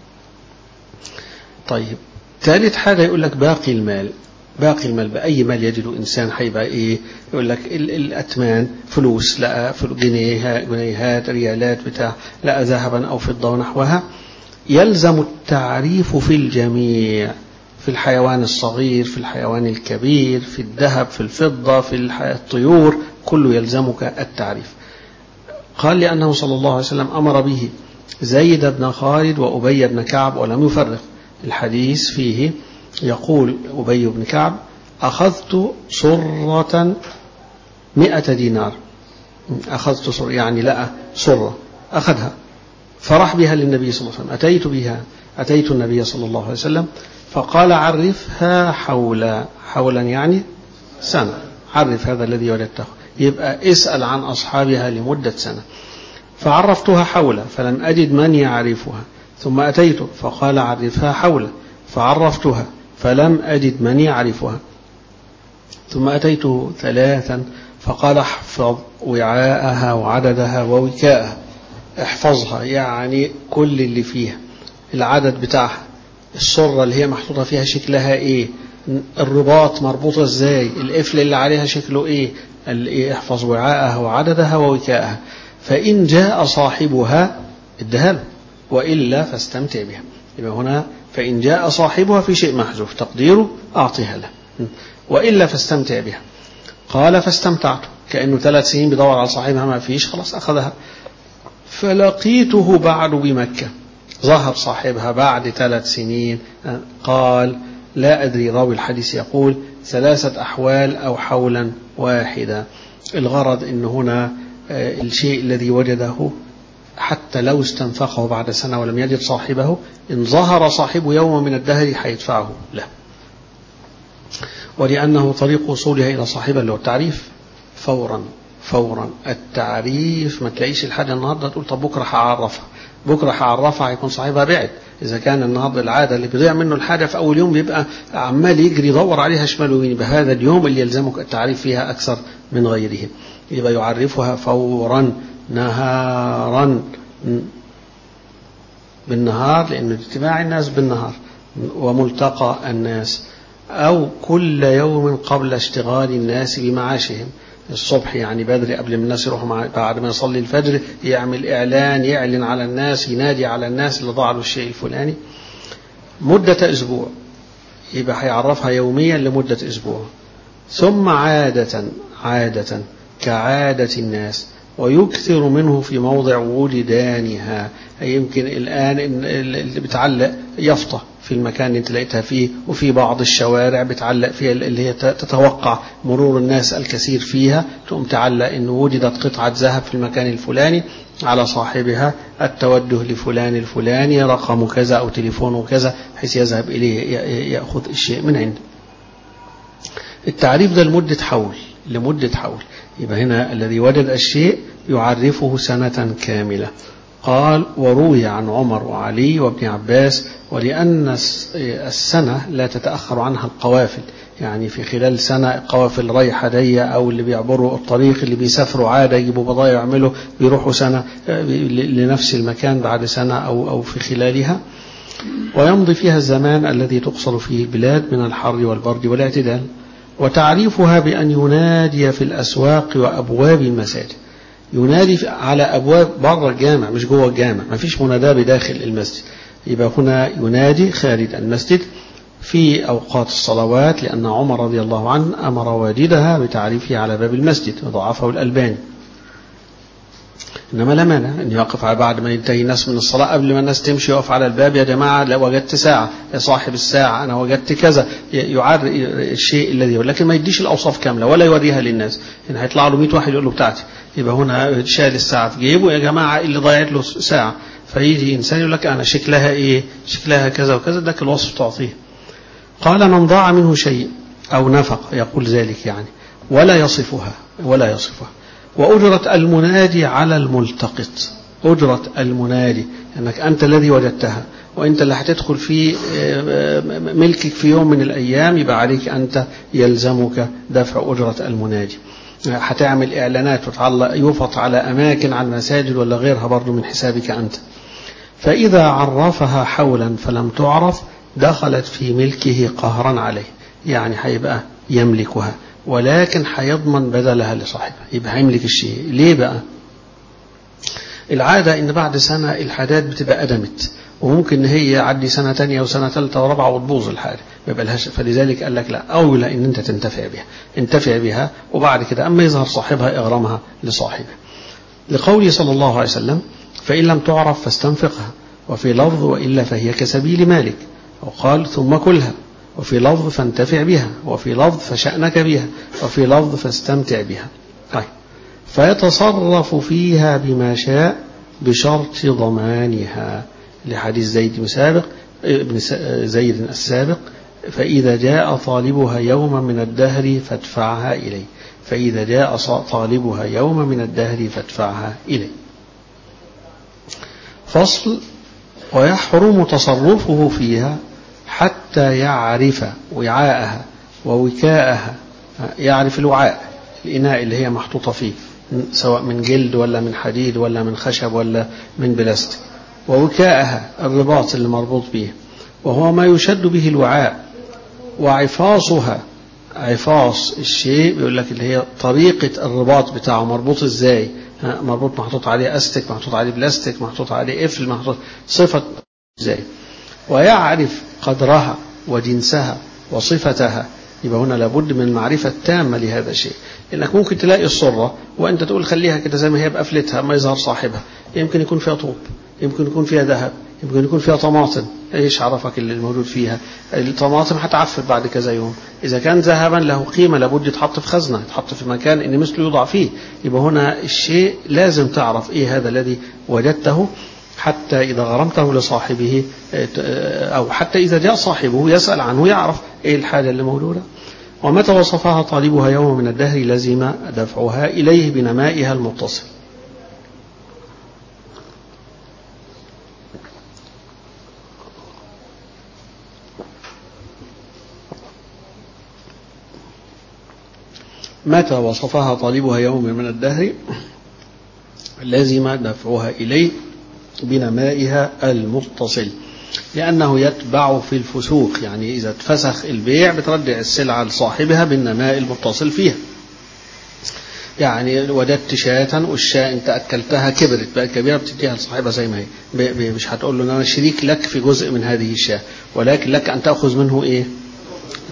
طيب ثالث حاجة يقول لك باقي المال باقي المال بأي مال يجده إنسان هيبقى إيه يقول لك الأتمان فلوس لقى جنيه جنيهات ريالات بتاع لقى ذهبا أو فضة ونحوها يلزم التعريف في الجميع في الحيوان الصغير في الحيوان الكبير في الذهب في الفضة في الطيور كله يلزمك التعريف قال لأنه صلى الله عليه وسلم أمر به زيد بن خالد وأبي بن كعب ولم يفرق الحديث فيه يقول أبي بن كعب أخذت صرة مئة دينار أخذت صر يعني لقى صرة أخذها فرح بها للنبي صلى الله عليه وسلم أتيت بها أتيت النبي صلى الله عليه وسلم فقال عرفها حولا حولا يعني سنة عرف هذا الذي وجدته يبقى اسأل عن أصحابها لمدة سنة فعرفتها حولا فلم أجد من يعرفها ثم أتيت فقال عرفها حولا فعرفتها فلم أجد من يعرفها ثم أتيته ثلاثا فقال احفظ وعاءها وعددها ووكاءها احفظها يعني كل اللي فيها العدد بتاعها الصرة اللي هي محطوطة فيها شكلها ايه الرباط مربوطة ازاي القفل اللي عليها شكله ايه احفظ وعاءها وعددها ووكاءها فإن جاء صاحبها ادها له وإلا فاستمتع بها يبقى هنا فإن جاء صاحبها في شيء محذوف تقديره أعطيها له وإلا فاستمتع بها قال فاستمتعت كأنه ثلاث سنين بدور على صاحبها ما فيش خلاص أخذها فلقيته بعد بمكة ظهر صاحبها بعد ثلاث سنين قال لا أدري راوي الحديث يقول ثلاثة أحوال أو حولا واحدا الغرض أن هنا الشيء الذي وجده حتى لو استنفقه بعد سنة ولم يجد صاحبه إن ظهر صاحبه يوم من الدهر حيدفعه له ولأنه طريق وصولها إلى صاحبها اللي هو التعريف فورا فورا التعريف ما تلاقيش الحاجة النهاردة تقول طب بكرة هعرفها بكرة هعرفها هيكون صاحبها بعد إذا كان النهاردة العادة اللي بيضيع منه الحاجة في أول يوم بيبقى عمال يجري يدور عليها شمال ويمين بهذا اليوم اللي يلزمك التعريف فيها أكثر من غيره يبقى يعرفها فورا نهارا بالنهار لأن اجتماع الناس بالنهار وملتقى الناس أو كل يوم قبل اشتغال الناس بمعاشهم الصبح يعني بدري قبل ما الناس يروحوا مع بعد ما يصلي الفجر يعمل إعلان يعلن على الناس ينادي على الناس اللي ضاع له الشيء الفلاني مدة أسبوع يبقى هيعرفها يوميا لمدة أسبوع ثم عادة عادة كعادة الناس ويكثر منه في موضع وجدانها يمكن الآن اللي بتعلق يفطة في المكان اللي انت لقيتها فيه وفي بعض الشوارع بتعلق فيها اللي هي تتوقع مرور الناس الكثير فيها تقوم تعلق ان وجدت قطعة ذهب في المكان الفلاني على صاحبها التوجه لفلان الفلاني رقم كذا او تليفونه كذا بحيث يذهب اليه ياخذ الشيء من عنده. التعريف ده لمدة حول لمدة حول يبقى هنا الذي وجد الشيء يعرفه سنة كاملة قال وروي عن عمر وعلي وابن عباس ولأن السنة لا تتأخر عنها القوافل يعني في خلال سنة قوافل رايحة جاية أو اللي بيعبروا الطريق اللي بيسافروا عادة يجيبوا بضايع يعملوا بيروحوا سنة لنفس المكان بعد سنة أو أو في خلالها ويمضي فيها الزمان الذي تقصر فيه البلاد من الحر والبرد والاعتدال وتعريفها بأن ينادي في الأسواق وأبواب المساجد ينادي على أبواب بره الجامع مش جوه الجامع ما فيش مناداة بداخل المسجد يبقى هنا ينادي خارج المسجد في أوقات الصلوات لأن عمر رضي الله عنه أمر واجدها بتعريفه على باب المسجد وضعفه الألباني إنما لا مانع أن يقف بعد ما ينتهي الناس من الصلاة قبل ما الناس تمشي يقف على الباب يا جماعة لو وجدت ساعة يا صاحب الساعة أنا وجدت كذا يعار الشيء الذي لكن ما يديش الأوصاف كاملة ولا يوريها للناس يعني هيطلع له 100 واحد يقول له بتاعتي يبقى هنا شال الساعة في جيبه يا جماعة اللي ضيعت له ساعة فيجي إنسان يقول لك أنا شكلها إيه شكلها كذا وكذا ده الوصف تعطيه قال من ضاع منه شيء أو نفق يقول ذلك يعني ولا يصفها ولا يصفها وأجرة المنادي على الملتقط أجرة المنادي أنك أنت الذي وجدتها وأنت اللي هتدخل في ملكك في يوم من الأيام يبقى عليك أنت يلزمك دفع أجرة المنادي هتعمل إعلانات وتعلق يفط على أماكن على المساجد ولا غيرها برضو من حسابك أنت فإذا عرفها حولا فلم تعرف دخلت في ملكه قهرا عليه يعني هيبقى يملكها ولكن هيضمن بدلها لصاحبها يبقى هيملك الشيء ليه بقى العادة ان بعد سنة الحاجات بتبقى أدمت وممكن ان هي يعدي سنة تانية وسنة ثالثة ورابعة وتبوظ الحاجة ما يبقالهاش فلذلك قال لك لا أولى ان انت تنتفع بها انتفع بها وبعد كده أما يظهر صاحبها اغرمها لصاحبه لقوله صلى الله عليه وسلم فإن لم تعرف فاستنفقها وفي لفظ وإلا فهي كسبيل مالك وقال ثم كلها وفي لفظ فانتفع بها وفي لفظ فشأنك بها وفي لفظ فاستمتع بها طيب فيتصرف فيها بما شاء بشرط ضمانها لحديث زيد بن سابق ابن زيد السابق فإذا جاء طالبها يوما من الدهر فادفعها إليه فإذا جاء طالبها يوما من الدهر فادفعها إليه فصل ويحرم تصرفه فيها حتى يعرف وعاءها ووكاءها يعرف الوعاء الإناء اللي هي محطوطة فيه سواء من جلد ولا من حديد ولا من خشب ولا من بلاستيك ووكاءها الرباط اللي مربوط به وهو ما يشد به الوعاء وعفاصها عفاص الشيء بيقول لك اللي هي طريقة الرباط بتاعه مربوط ازاي مربوط محطوط عليه استك محطوط عليه بلاستيك محطوط عليه قفل محطوط صفة ازاي ويعرف قدرها وجنسها وصفتها يبقى هنا لابد من المعرفة التامة لهذا الشيء لأنك ممكن تلاقي الصرة وأنت تقول خليها كده زي ما هي بقفلتها ما يظهر صاحبها يمكن يكون فيها طوب يمكن يكون فيها ذهب يمكن يكون فيها طماطم ايش عرفك اللي الموجود فيها الطماطم هتعفر بعد كذا يوم اذا كان ذهبا له قيمه لابد يتحط في خزنه يتحط في مكان ان مثله يوضع فيه يبقى هنا الشيء لازم تعرف ايه هذا الذي وجدته حتى إذا غرمته لصاحبه أو حتى إذا جاء صاحبه يسأل عنه يعرف إيه الحاجة اللي موجودة ومتى وصفها طالبها يوم من الدهر لزم دفعها إليه بنمائها المتصل متى وصفها طالبها يوم من الدهر لزم دفعها إليه بنمائها المتصل لأنه يتبع في الفسوق يعني إذا اتفسخ البيع بترجع السلعة لصاحبها بالنماء المتصل فيها يعني وجدت شاة والشاة انت أكلتها كبرت بقت كبيرة بتديها لصاحبها زي ما هي مش هتقول له أنا شريك لك في جزء من هذه الشاة ولكن لك أن تأخذ منه إيه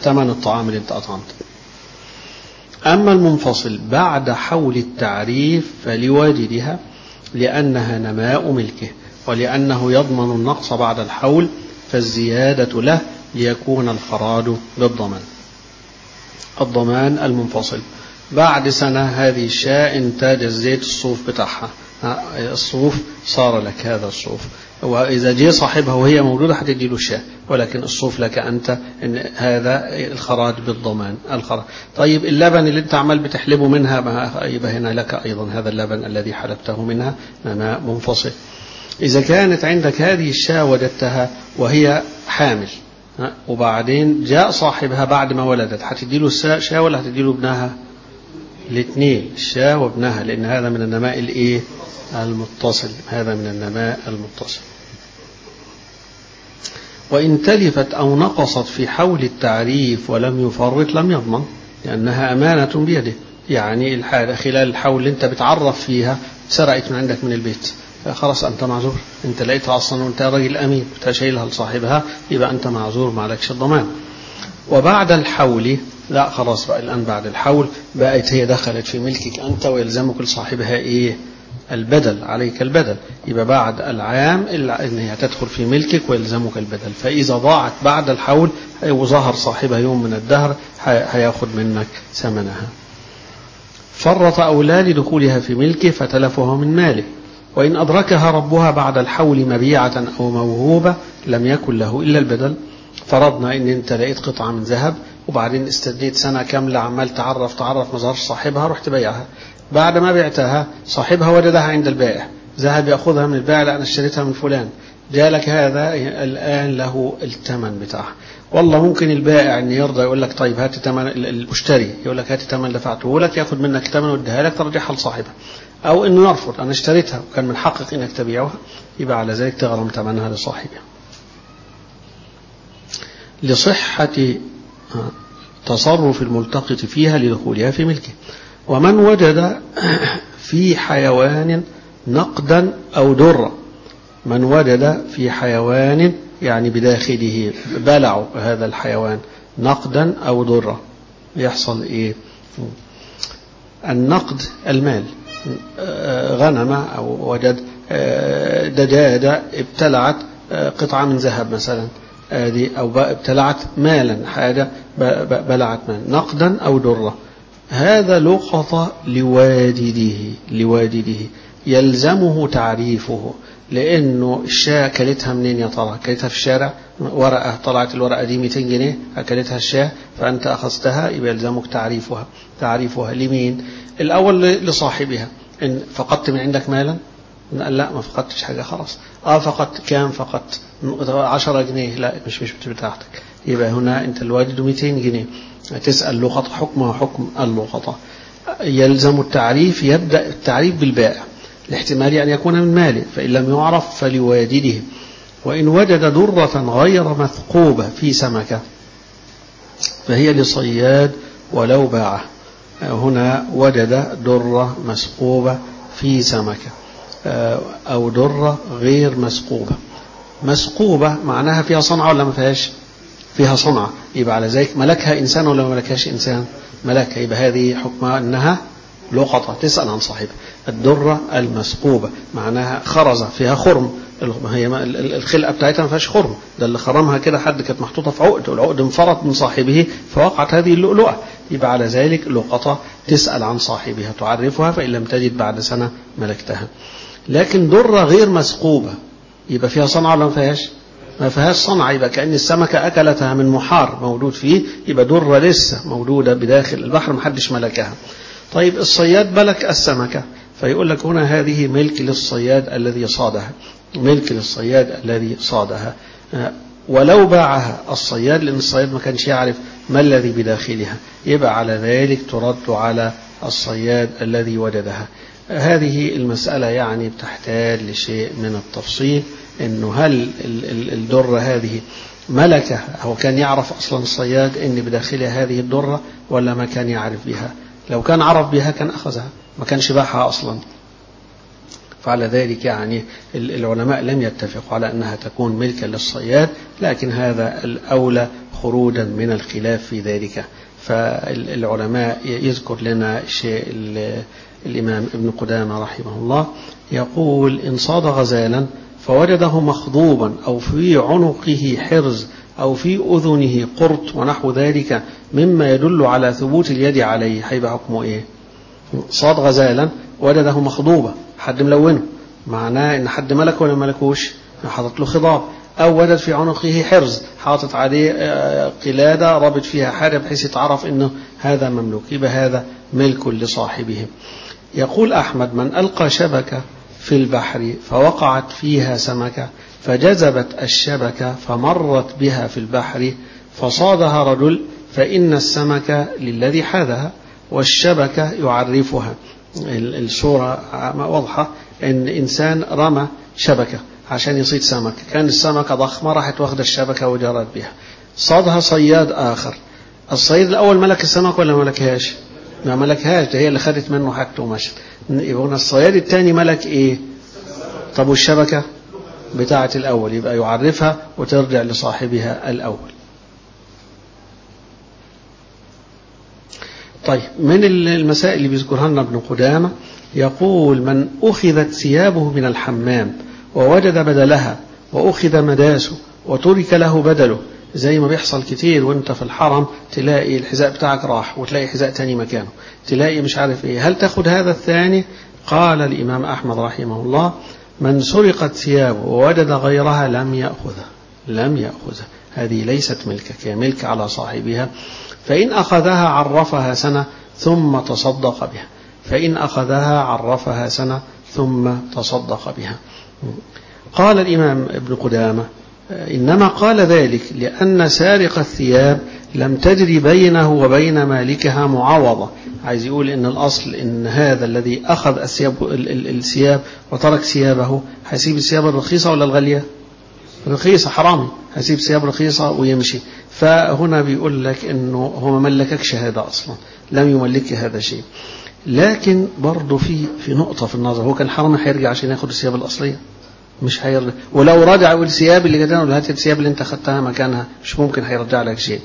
ثمن الطعام اللي انت أطعمته أما المنفصل بعد حول التعريف فلواجدها لأنها نماء ملكه ولأنه يضمن النقص بعد الحول فالزيادة له ليكون الخراج بالضمان الضمان المنفصل بعد سنة هذه الشاة انتاج الزيت الصوف بتاعها الصوف صار لك هذا الصوف وإذا جه صاحبها وهي موجودة هتدي له الشاة ولكن الصوف لك أنت إن هذا الخراج بالضمان الخراج طيب اللبن اللي أنت عمال بتحلبه منها ما يبقى هنا لك أيضا هذا اللبن الذي حلبته منها ماء منفصل إذا كانت عندك هذه الشاة وجدتها وهي حامل وبعدين جاء صاحبها بعد ما ولدت هتدي له الشاة ولا هتدي له ابنها الاثنين الشاة وابنها لأن هذا من النماء الإيه المتصل هذا من النماء المتصل وإن تلفت أو نقصت في حول التعريف ولم يفرط لم يضمن لأنها أمانة بيده يعني الحالة خلال الحول اللي أنت بتعرف فيها سرقت من عندك من البيت خلاص أنت معذور أنت لقيتها أصلا وأنت راجل أمين أنت شايلها لصاحبها يبقى أنت معذور ما عليكش الضمان وبعد الحول لا خلاص بقى الآن بعد الحول بقت هي دخلت في ملكك أنت ويلزمك لصاحبها إيه البدل عليك البدل يبقى بعد العام ان هي تدخل في ملكك ويلزمك البدل فإذا ضاعت بعد الحول وظهر صاحبها يوم من الدهر هياخد منك ثمنها فرط أولى لدخولها في ملكه فتلفها من ماله وإن أدركها ربها بعد الحول مبيعة أو موهوبة لم يكن له إلا البدل فرضنا ان انت لقيت قطعة من ذهب وبعدين استديت سنة كاملة عمال تعرف تعرف ما ظهرش صاحبها رحت بيعها بعد ما بعتها صاحبها وجدها عند البائع ذهب ياخذها من البائع لا انا اشتريتها من فلان جالك هذا الان له الثمن بتاعها والله ممكن البائع ان يرضى يقول لك طيب هات ثمن المشتري يقول لك هات ثمن دفعته لك ياخذ منك ثمن واديها لك ترجعها لصاحبها او انه يرفض انا اشتريتها وكان من حقك انك تبيعها يبقى على ذلك تغرم ثمنها لصاحبها لصحة تصرف الملتقط فيها لدخولها في ملكه ومن وجد في حيوان نقدا أو درة من وجد في حيوان يعني بداخله بلع هذا الحيوان نقدا أو درة يحصل إيه النقد المال غنمة أو وجد دجاجة ابتلعت قطعة من ذهب مثلا دي أو ابتلعت مالا حاجة بلعت مال نقدا أو درة هذا لقط لوادده لوادده يلزمه تعريفه لأنه الشاة أكلتها منين يا ترى أكلتها في الشارع ورقة طلعت الورقة دي 200 جنيه أكلتها الشاة فأنت أخذتها يبقى يلزمك تعريفها تعريفها لمين الأول لصاحبها إن فقدت من عندك مالا قال لا ما فقدتش حاجة خلاص اه فقدت كام فقدت 10 جنيه لا مش مش بتاعتك يبقى هنا انت الواجد 200 جنيه تسأل لقطة حكمها حكم اللقطة يلزم التعريف يبدأ التعريف بالبائع لاحتمال أن يكون من ماله فإن لم يعرف فلواجده وإن وجد درة غير مثقوبة في سمكة فهي لصياد ولو باعه هنا وجد درة مسقوبة في سمكة أو درة غير مسقوبة مسقوبة معناها فيها صنعة ولا ما فيهاش فيها صنعة يبقى على ذلك ملكها إنسان ولا ما ملكهاش إنسان ملكها يبقى هذه حكمها أنها لقطة تسأل عن صاحبها الدرة المسقوبة معناها خرزة فيها خرم هي الخلقة بتاعتها ما فيهاش خرم ده اللي خرمها كده حد كانت محطوطة في عقد والعقد انفرط من صاحبه فوقعت هذه اللؤلؤة يبقى على ذلك لقطة تسأل عن صاحبها تعرفها فإن لم تجد بعد سنة ملكتها لكن درة غير مسقوبة يبقى فيها صنعة ولا ما فيهاش ما فيهاش صنعة يبقى كأن السمكة أكلتها من محار موجود فيه يبقى درة لسه موجودة بداخل البحر محدش ملكها طيب الصياد ملك السمكة فيقول لك هنا هذه ملك للصياد الذي صادها ملك للصياد الذي صادها ولو باعها الصياد لأن الصياد ما كانش يعرف ما الذي بداخلها يبقى على ذلك ترد على الصياد الذي وجدها هذه المسألة يعني بتحتاج لشيء من التفصيل انه هل الدرة هذه ملكة هو كان يعرف اصلا الصياد ان بداخلها هذه الدرة ولا ما كان يعرف بها لو كان عرف بها كان اخذها ما كانش باعها اصلا فعلى ذلك يعني العلماء لم يتفقوا على انها تكون ملكا للصياد لكن هذا الاولى خروجا من الخلاف في ذلك فالعلماء يذكر لنا شيء الإمام ابن قدامة رحمه الله يقول إن صاد غزالا فوجده مخضوبا أو في عنقه حرز أو في أذنه قرط ونحو ذلك مما يدل على ثبوت اليد عليه هيبقى حكمه إيه صاد غزالا وجده مخضوبة حد ملونه معناه إن حد ملك ولا ملكوش حاطط له خضاب أو وجد في عنقه حرز حاطط عليه قلادة رابط فيها حاجة بحيث يتعرف إنه هذا مملوك يبقى هذا ملك لصاحبه يقول أحمد من ألقى شبكة في البحر فوقعت فيها سمكة فجذبت الشبكة فمرت بها في البحر فصادها رجل فإن السمكة للذي حاذها والشبكة يعرفها الصورة واضحة إن إنسان رمى شبكة عشان يصيد سمك كان السمكة ضخمة راحت واخدة الشبكة وجرت بها صادها صياد آخر الصيد الأول ملك السمك ولا ملكهاش ما ملكهاش ده هي اللي خدت منه حاجته ومشت يبقى الصياد الثاني ملك ايه طب والشبكة بتاعة الأول يبقى يعرفها وترجع لصاحبها الأول طيب من المسائل اللي بيذكرها لنا ابن قدامة يقول من أخذت ثيابه من الحمام ووجد بدلها وأخذ مداسه وترك له بدله زي ما بيحصل كتير وانت في الحرم تلاقي الحذاء بتاعك راح وتلاقي حذاء تاني مكانه تلاقي مش عارف ايه هل تاخد هذا الثاني قال الإمام أحمد رحمه الله من سرقت ثيابه ووجد غيرها لم يأخذها لم يأخذها هذه ليست ملكك هي ملك على صاحبها فإن أخذها عرفها سنة ثم تصدق بها فإن أخذها عرفها سنة ثم تصدق بها قال الإمام ابن قدامة إنما قال ذلك لأن سارق الثياب لم تجري بينه وبين مالكها معاوضة عايز يقول إن الأصل إن هذا الذي أخذ الثياب الثياب وترك ثيابه هيسيب الثياب الرخيصة ولا الغالية رخيصة حرامي هيسيب ثياب رخيصة ويمشي فهنا بيقول لك إنه هو ما ملككش هذا أصلا لم يملك هذا شيء لكن برضه في في نقطة في النظر هو كان حرامي هيرجع عشان ياخد الثياب الأصلية مش هيرجع ولو رجع يقول الثياب اللي جدنا ولا هات الثياب اللي انت اخذتها مكانها مش ممكن هيرجع لك شيء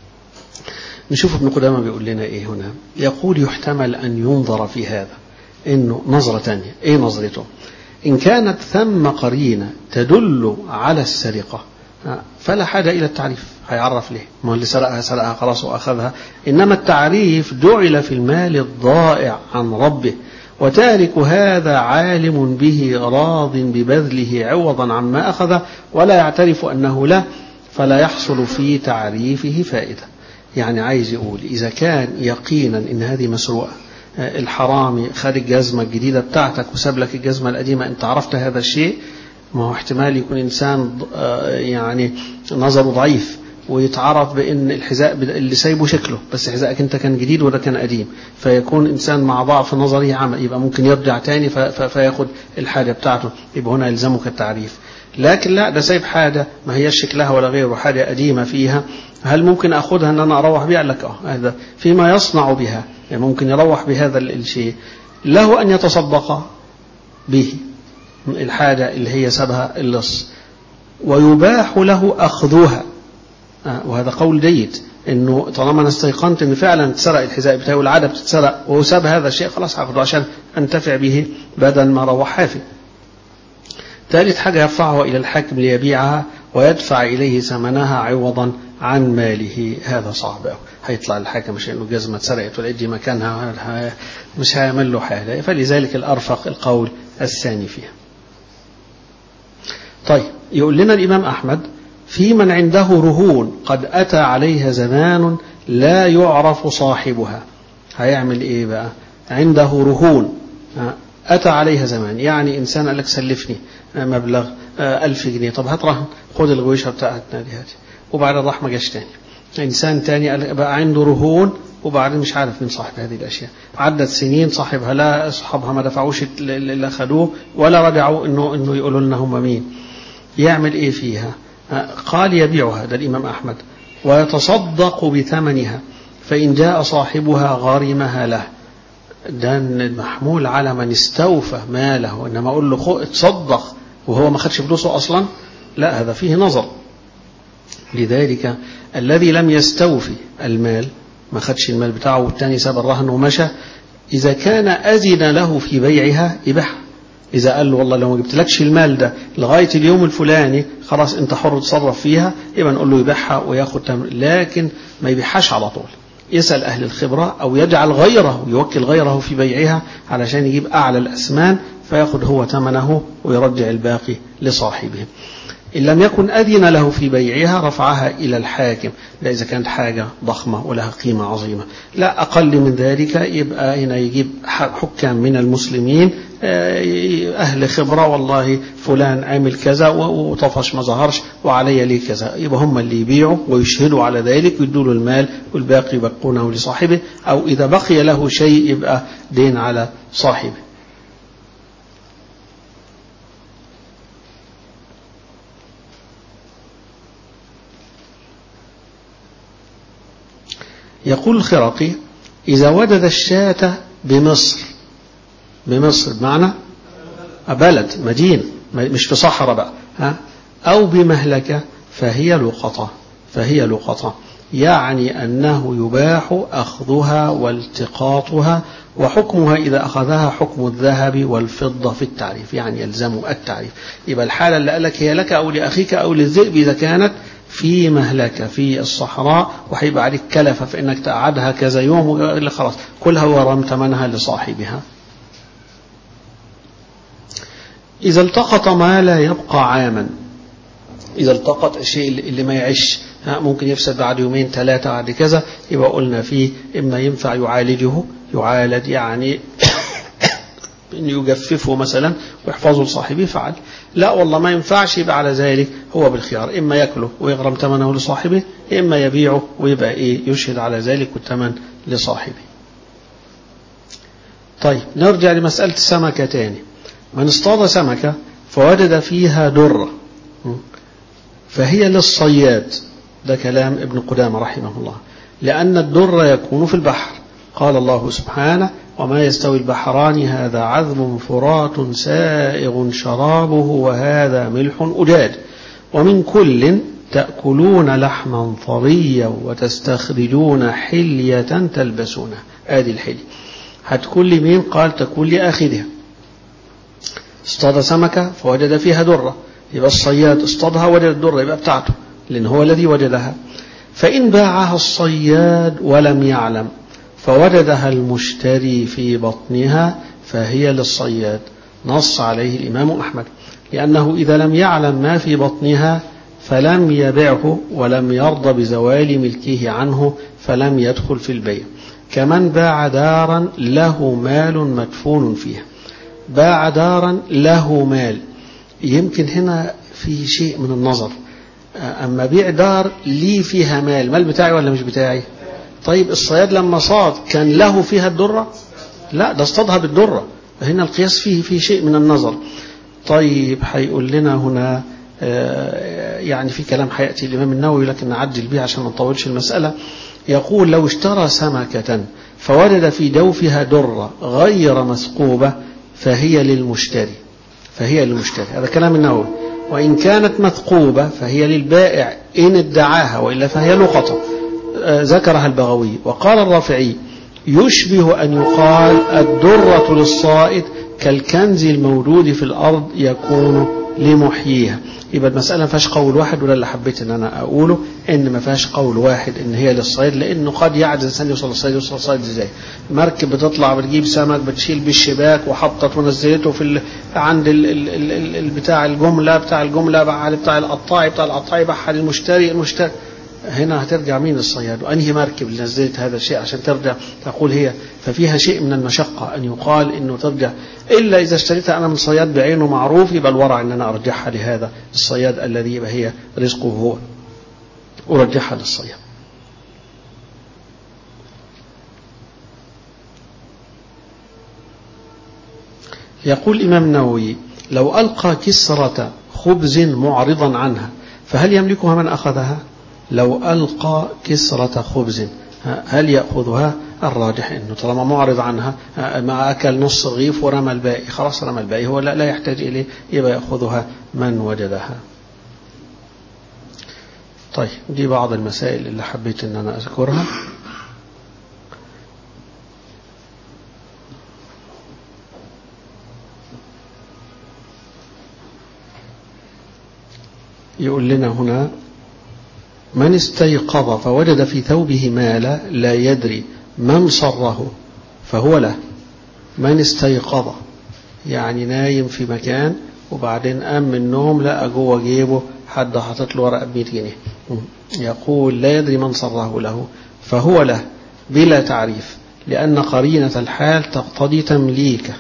نشوف ابن قدامة بيقول لنا ايه هنا يقول يحتمل ان ينظر في هذا انه نظرة تانية ايه نظرته ان كانت ثم قرينة تدل على السرقة فلا حاجة الى التعريف هيعرف ليه ما اللي سرقها سرقها خلاص واخذها انما التعريف جعل في المال الضائع عن ربه وتارك هذا عالم به راض ببذله عوضا عما أخذ ولا يعترف أنه له فلا يحصل في تعريفه فائدة يعني عايز يقول إذا كان يقينا إن هذه مسروقة الحرامي خد الجزمة الجديدة بتاعتك وساب لك الجزمة القديمة أنت عرفت هذا الشيء ما هو احتمال يكون إنسان يعني نظره ضعيف ويتعرف بان الحذاء اللي سايبه شكله بس حذائك انت كان جديد وده كان قديم فيكون انسان مع ضعف نظره عمى يبقى ممكن يرجع تاني فياخد الحاجه بتاعته يبقى هنا يلزمك التعريف لكن لا ده سايب حاجه ما هيش شكلها ولا غيره حاجه قديمه فيها هل ممكن اخذها ان انا اروح بها لك اه هذا فيما يصنع بها يعني ممكن يروح بهذا الشيء له ان يتصدق به الحاجه اللي هي سبها اللص ويباح له اخذها وهذا قول جيد انه طالما انا استيقنت ان فعلا اتسرق الحذاء بتاعي والعاده بتتسرق وهو ساب هذا الشيء خلاص هاخده عشان انتفع به بدل ما اروح حافي. ثالث حاجه يرفعها الى الحاكم ليبيعها ويدفع اليه ثمنها عوضا عن ماله هذا صعب قوي هيطلع الحاكم عشان انه جزمه اتسرقت ولا يدي مكانها مش هيعمل له حاجه فلذلك الارفق القول الثاني فيها. طيب يقول لنا الامام احمد في من عنده رهون قد أتى عليها زمان لا يعرف صاحبها هيعمل إيه بقى عنده رهون أتى عليها زمان يعني إنسان قال لك سلفني مبلغ ألف جنيه طب هات رهن خد الغويشة بتاعتنا دي هاتي وبعدين راح ما جاش تاني إنسان تاني بقى عنده رهون وبعدين مش عارف مين صاحب هذه الأشياء عدت سنين صاحبها لا أصحابها ما دفعوش اللي أخذوه ولا رجعوا إنه إنه يقولوا لنا هم مين يعمل إيه فيها قال يبيعها ده الإمام أحمد ويتصدق بثمنها فإن جاء صاحبها غارمها له ده محمول على من استوفى ماله إنما أقول له خو اتصدق وهو ما خدش فلوسه أصلا لا هذا فيه نظر لذلك الذي لم يستوفي المال ما خدش المال بتاعه والتاني ساب الرهن ومشى إذا كان أذن له في بيعها يبيعها إذا قال له والله لو ما جبتلكش المال ده لغاية اليوم الفلاني خلاص أنت حر تصرف فيها يبقى نقول له يبيعها وياخد تمر لكن ما يبيعهاش على طول يسأل أهل الخبرة أو يجعل غيره يوكل غيره في بيعها علشان يجيب أعلى الأثمان فياخد هو ثمنه ويرجع الباقي لصاحبه إن لم يكن أذن له في بيعها رفعها إلى الحاكم لا إذا كانت حاجة ضخمة ولها قيمة عظيمة لا أقل من ذلك يبقى هنا يجيب حكام من المسلمين أهل خبرة والله فلان عمل كذا وطفش ما ظهرش وعلي ليه كذا يبقى هم اللي يبيعوا ويشهدوا على ذلك ويدوا له المال والباقي يبقونه لصاحبه أو إذا بقي له شيء يبقى دين على صاحبه يقول الخرقي إذا وجد الشاة بمصر بمصر بمعنى بلد مدينة مش في صحراء بقى ها أو بمهلكة فهي لقطة فهي لقطة يعني أنه يباح أخذها والتقاطها وحكمها إذا أخذها حكم الذهب والفضة في التعريف يعني يلزم التعريف يبقى الحالة اللي قال لك هي لك أو لأخيك أو للذئب إذا كانت في مهلكة في الصحراء وهيبقى عليك كلفة في انك تقعدها كذا يوم وإلا خلاص كلها ورم ثمنها لصاحبها إذا التقط ما لا يبقى عاما إذا التقط الشيء اللي ما يعيش ممكن يفسد بعد يومين ثلاثة بعد كذا يبقى قلنا فيه إما ينفع يعالجه يعالج يعني إن يجففه مثلا ويحفظه لصاحبه فعل لا والله ما ينفعش يبقى على ذلك هو بالخيار إما يأكله ويغرم ثمنه لصاحبه إما يبيعه ويبقى إيه يشهد على ذلك والثمن لصاحبه طيب نرجع لمسألة السمكة تاني من اصطاد سمكة فوجد فيها درة فهي للصياد ده كلام ابن قدامة رحمه الله لأن الدر يكون في البحر قال الله سبحانه وما يستوي البحران هذا عذب فرات سائغ شرابه وهذا ملح أجاج ومن كل تأكلون لحما طريا وتستخرجون حلية تلبسونها آدي الحلي هتكون لمين قال تكون لآخذها اصطاد سمكة فوجد فيها درة يبقى الصياد اصطادها وجد الدرة يبقى بتاعته لأن هو الذي وجدها فإن باعها الصياد ولم يعلم فوجدها المشتري في بطنها فهي للصياد نص عليه الإمام أحمد لأنه إذا لم يعلم ما في بطنها فلم يبعه ولم يرضى بزوال ملكه عنه فلم يدخل في البيع كمن باع دارا له مال مدفون فيها باع دارا له مال يمكن هنا في شيء من النظر أما بيع دار لي فيها مال مال بتاعي ولا مش بتاعي طيب الصياد لما صاد كان له فيها الدرة لا ده اصطادها بالدرة هنا القياس فيه فيه شيء من النظر طيب هيقول لنا هنا يعني في كلام هيأتي الإمام النووي لكن نعجل به عشان ما نطولش المسألة يقول لو اشترى سمكة فوجد في جوفها درة غير مثقوبة فهي للمشتري فهي للمشتري هذا كلام النووي وإن كانت مثقوبة فهي للبائع إن ادعاها وإلا فهي لقطة ذكرها البغوي وقال الرافعي يشبه أن يقال الدرة للصائد كالكنز الموجود في الأرض يكون لمحييها يبقى المسألة ما فيهاش قول واحد ولا اللي حبيت ان انا اقوله ان ما فيهاش قول واحد ان هي للصيد لانه قد يعجز الانسان يوصل للصيد يوصل للصيد ازاي؟ مركب بتطلع بتجيب سمك بتشيل بالشباك وحطت ونزلته في ال... عند ال... ال... ال... ال... بتاع الجمله بتاع الجمله بقى بتاع القطاعي بتاع القطاعي بقى للمشتري المشتري هنا هترجع مين الصياد وأنهي مركب اللي نزلت هذا الشيء عشان ترجع تقول هي ففيها شيء من المشقة أن يقال أنه ترجع إلا إذا اشتريتها أنا من صياد بعينه معروف يبقى الورع أن أنا أرجعها لهذا الصياد الذي يبقى هي رزقه هو أرجعها للصياد يقول الإمام النووي لو ألقى كسرة خبز معرضا عنها فهل يملكها من أخذها لو ألقى كسرة خبز هل يأخذها الراجح أنه طالما معرض عنها ما أكل نص رغيف ورمى الباقي خلاص رمى الباقي هو لا, لا يحتاج إليه يبقى يأخذها من وجدها طيب دي بعض المسائل اللي حبيت ان انا اذكرها يقول لنا هنا من استيقظ فوجد في ثوبه مالا لا يدري من صره فهو له من استيقظ يعني نايم في مكان وبعدين قام من النوم لقى جوه جيبه حد حاطط له ورقه ب 100 جنيه يقول لا يدري من صره له فهو له بلا تعريف لأن قرينة الحال تقتضي تمليكه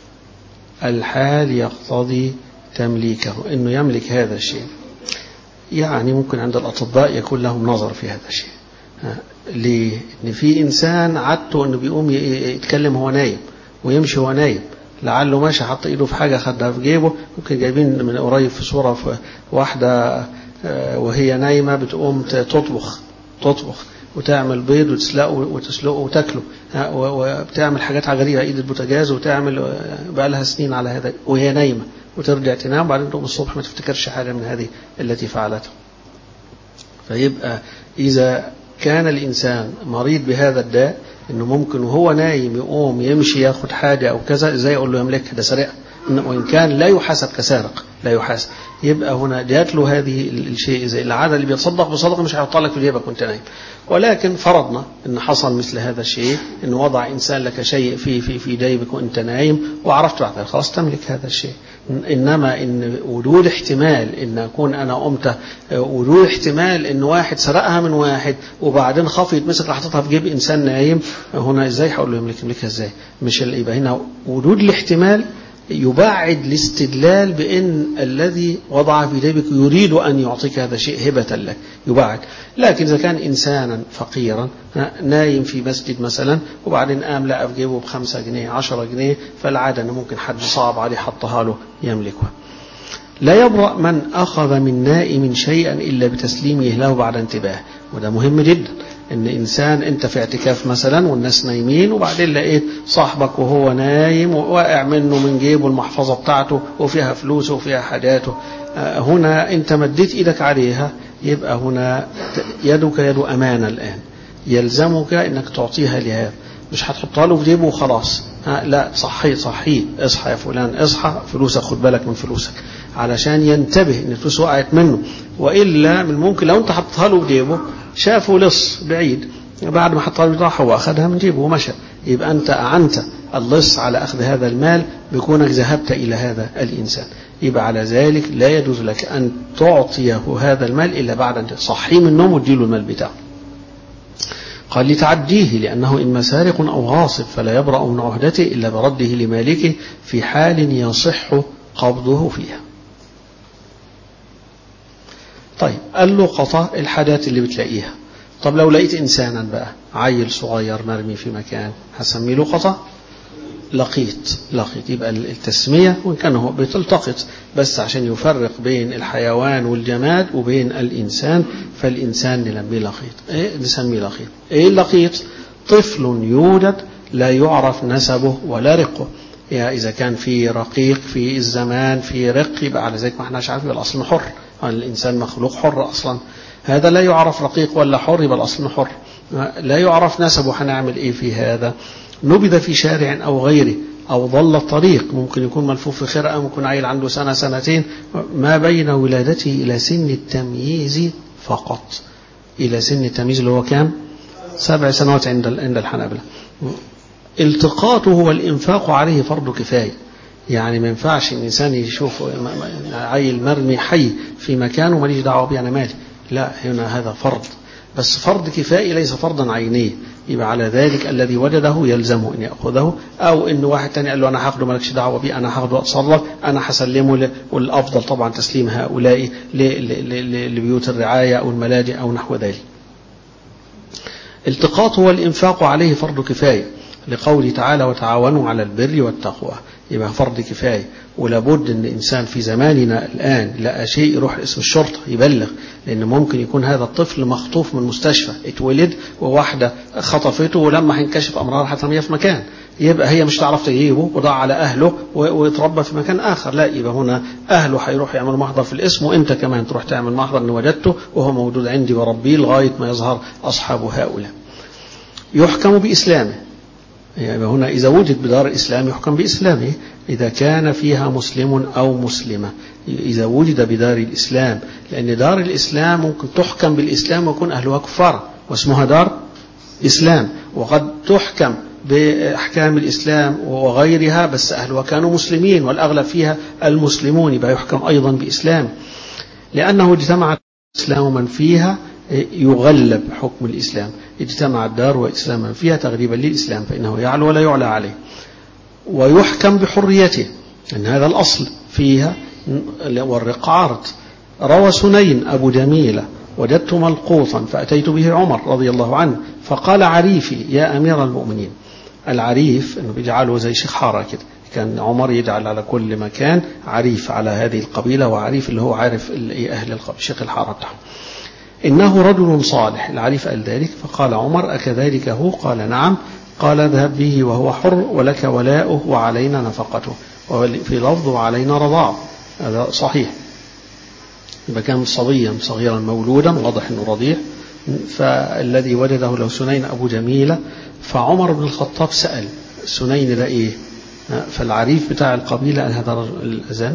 الحال يقتضي تمليكه انه يملك هذا الشيء يعني ممكن عند الأطباء يكون لهم نظر في هذا الشيء ليه؟ إن في إنسان عادته إنه بيقوم يتكلم هو نايم ويمشي هو نايم لعله ماشي حط إيده في حاجة خدها في جيبه ممكن جايبين من قريب في صورة في واحدة وهي نايمة بتقوم تطبخ تطبخ وتعمل بيض وتسلقه وتسلقه وتاكله وبتعمل حاجات غريبة ايد البوتاجاز وتعمل بقى لها سنين على هذا وهي نايمة وترجع تنام وبعدين تقوم الصبح ما تفتكرش حاجة من هذه التي فعلتها فيبقى إذا كان الإنسان مريض بهذا الداء إنه ممكن وهو نايم يقوم يمشي ياخد حاجة أو كذا إزاي يقول له يملكها ده سرقة وإن كان لا يحاسب كسارق لا يحاسب يبقى هنا جات له هذه الشيء زي العادة اللي بيتصدق بصدقة مش هيحطها لك في جيبك وانت نايم ولكن فرضنا ان حصل مثل هذا الشيء ان وضع انسان لك شيء في في في جيبك وانت نايم وعرفت بعد خلاص تملك هذا الشيء انما ان وجود احتمال ان اكون انا قمت وجود احتمال ان واحد سرقها من واحد وبعدين خاف يتمسك حاططها في جيب انسان نايم هنا ازاي هقول له يملك يملكها ازاي مش يبقى هنا وجود الاحتمال يبعد الاستدلال بأن الذي وضع في جيبك يريد أن يعطيك هذا الشيء هبة لك يبعد لكن إذا كان إنسانا فقيرا نايم في مسجد مثلا وبعدين قام لقى في جيبه بخمسة جنيه عشرة جنيه فالعادة أنه ممكن حد صعب عليه حطها له يملكها لا يبرأ من أخذ من نائم شيئا إلا بتسليمه له بعد انتباه وده مهم جدا ان انسان انت في اعتكاف مثلا والناس نايمين وبعدين لقيت صاحبك وهو نايم وواقع منه من جيبه المحفظه بتاعته وفيها فلوسه وفيها حاجاته هنا انت مديت ايدك عليها يبقى هنا يدك يد امانه الان يلزمك انك تعطيها لهذا مش هتحطها له في جيبه وخلاص لا صحي صحي اصحى يا فلان اصحى فلوسك خد بالك من فلوسك علشان ينتبه ان الفلوس وقعت منه والا من الممكن لو انت حطها له في جيبه شافه لص بعيد بعد ما حطها له راح هو اخذها من جيبه ومشى يبقى انت اعنت اللص على اخذ هذا المال بكونك ذهبت الى هذا الانسان يبقى على ذلك لا يجوز لك ان تعطيه هذا المال الا بعد ان تصحيه من النوم وتديله المال بتاعه قال لتعديه لأنه إما سارق أو غاصب فلا يبرأ من عهدته إلا برده لمالكه في حال يصح قبضه فيها طيب اللقطة الحاجات اللي بتلاقيها طب لو لقيت إنسانا بقى عيل صغير مرمي في مكان هسميه لقطة لقيت لقيت يبقى التسمية وإن كان هو بتلتقط بس عشان يفرق بين الحيوان والجماد وبين الإنسان فالإنسان نسميه لقيط إيه نسميه لقيط إيه اللقيط طفل يولد لا يعرف نسبه ولا رقه يعني إذا كان في رقيق في الزمان في رق يبقى على ذلك ما احناش عارفين يبقى الأصل حر الإنسان مخلوق حر أصلا هذا لا يعرف رقيق ولا حر يبقى الأصل حر لا يعرف نسبه هنعمل إيه في هذا نبذ في شارع أو غيره أو ضل الطريق ممكن يكون ملفوف في خرقة ممكن عيل عنده سنة سنتين ما بين ولادته إلى سن التمييز فقط إلى سن التمييز اللي هو كام سبع سنوات عند عند الحنابلة التقاطه والإنفاق عليه فرض كفاية يعني ما ينفعش الإنسان يشوف عيل مرمي حي في مكان وماليش دعوة بيه أنا مالي لا هنا هذا فرض بس فرض كفائي ليس فرضا عينيا يبقى على ذلك الذي وجده يلزمه ان ياخذه او ان واحد تاني قال له انا هاخده مالكش دعوه بيه انا هاخده اتصرف انا هسلمه والافضل طبعا تسليم هؤلاء لبيوت الرعايه او الملاجئ او نحو ذلك. التقاطه والانفاق عليه فرض كفايه لقوله تعالى وتعاونوا على البر والتقوى يبقى فرض كفايه ولابد ان الانسان في زماننا الان لقى شيء يروح اسم الشرطه يبلغ لان ممكن يكون هذا الطفل مخطوف من مستشفى اتولد وواحده خطفته ولما هينكشف امرها هترميه في مكان يبقى هي مش تعرف تجيبه وضع على أهله ويتربى في مكان آخر لا يبقى هنا أهله هيروح يعمل محضر في الاسم وأنت كمان تروح تعمل محضر أن وجدته وهو موجود عندي وربيه لغاية ما يظهر أصحاب هؤلاء يحكم بإسلامه يعني هنا إذا وجد بدار الإسلام يحكم بإسلامه إذا كان فيها مسلم أو مسلمة إذا وجد بدار الإسلام لأن دار الإسلام ممكن تحكم بالإسلام ويكون أهلها كفار واسمها دار إسلام وقد تحكم بأحكام الإسلام وغيرها بس أهلها كانوا مسلمين والأغلب فيها المسلمون يبقى يحكم أيضا بإسلام لأنه اجتمع الإسلام من فيها يغلب حكم الإسلام اجتمع الدار وإسلاما فيها تغليبا للإسلام فإنه يعلو ولا يعلى عليه ويحكم بحريته أن هذا الأصل فيها والرق عرض روى سنين أبو جميلة وجدت ملقوطا فأتيت به عمر رضي الله عنه فقال عريفي يا أمير المؤمنين العريف أنه بيجعله زي شيخ حارة كده كان عمر يجعل على كل مكان عريف على هذه القبيلة وعريف اللي هو عارف أهل القبيلة شيخ الحارة بتاعهم إنه رجل صالح العريف قال ذلك فقال عمر أكذلك هو قال نعم قال اذهب به وهو حر ولك ولاؤه وعلينا نفقته وفي لفظ وعلينا رضاعه هذا صحيح يبقى كان صبيا صغيرا مولودا واضح انه رضيع فالذي وجده له سنين ابو جميله فعمر بن الخطاب سال سنين ده ايه فالعريف بتاع القبيله قال هذا الاذان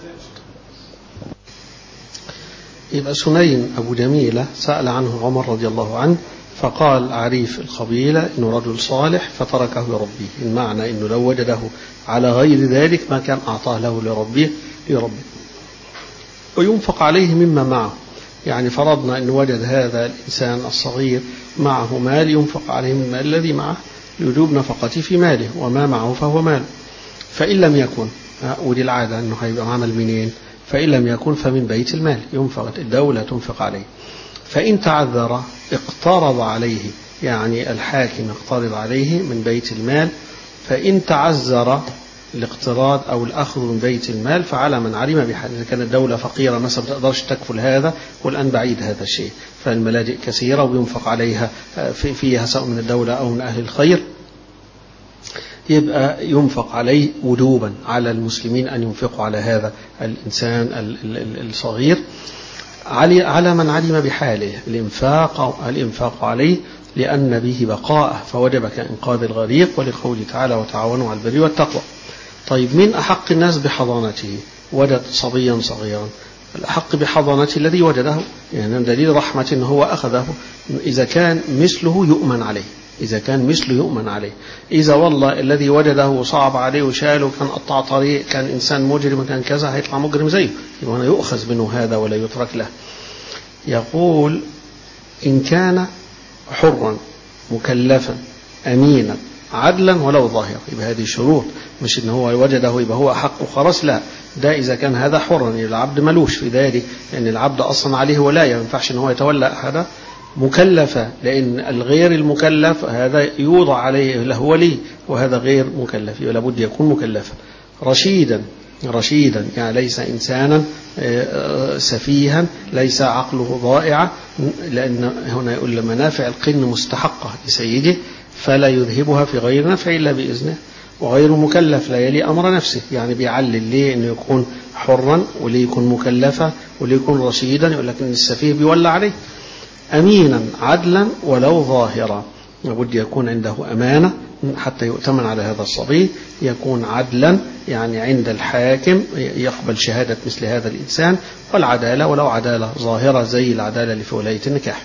يبقى سنين ابو جميله سال عنه عمر رضي الله عنه فقال عريف القبيلة إنه رجل صالح فتركه لربه المعنى إنه لو وجده على غير ذلك ما كان أعطاه له لربه لربه وينفق عليه مما معه يعني فرضنا أن وجد هذا الإنسان الصغير معه مال ينفق عليه من المال الذي معه لوجوب نفقته في ماله وما معه فهو مال فإن لم يكن ودي العادة أنه هيبقى عمل منين فإن لم يكن فمن بيت المال ينفق الدولة تنفق عليه فإن تعذر اقترض عليه يعني الحاكم اقترض عليه من بيت المال فإن تعذر الاقتراض أو الأخذ من بيت المال فعلى من علم بحال إذا كانت الدولة فقيرة مثلا ما تقدرش تكفل هذا والآن بعيد هذا الشيء فالملاجئ كثيرة وينفق عليها فيها سواء من الدولة أو من أهل الخير يبقى ينفق عليه وجوبا على المسلمين أن ينفقوا على هذا الإنسان الصغير على من علم بحاله الإنفاق الإنفاق عليه لأن به بقاءه فوجب كإنقاذ الغريق ولقوله تعالى وتعاونوا على البر والتقوى طيب من أحق الناس بحضانته وجد صبيا صغيرا الأحق بحضانته الذي وجده يعني دليل رحمة إن هو أخذه إذا كان مثله يؤمن عليه إذا كان مثله يؤمن عليه إذا والله الذي وجده صعب عليه وشاله كان قطع طريق كان إنسان مجرم كان كذا هيطلع مجرم زيه يبقى يؤخذ منه هذا ولا يترك له يقول إن كان حرا مكلفا أمينا عدلا ولو ظاهرا يبقى هذه شروط مش ان هو وجده يبقى هو حق وخلاص لا ده اذا كان هذا حرا يعني العبد ملوش في ذلك لان يعني العبد اصلا عليه ولايه ما ينفعش ان هو يتولى احدا مكلفة لأن الغير المكلف هذا يوضع عليه له ولي وهذا غير مكلف لابد يكون مكلفا رشيدا رشيدا يعني ليس إنسانا سفيها ليس عقله ضائعا لأن هنا يقول منافع القن مستحقة لسيده فلا يذهبها في غير نفع إلا بإذنه وغير مكلف لا يلي أمر نفسه يعني بيعلل ليه أنه يكون حرا وليه يكون مكلفا وليه يكون رشيدا يقول لك أن السفيه بيولى عليه أمينا عدلا ولو ظاهرا لابد يكون عنده أمانة حتى يؤتمن على هذا الصبي يكون عدلا يعني عند الحاكم يقبل شهادة مثل هذا الإنسان والعدالة ولو عدالة ظاهرة زي العدالة اللي في ولاية النكاح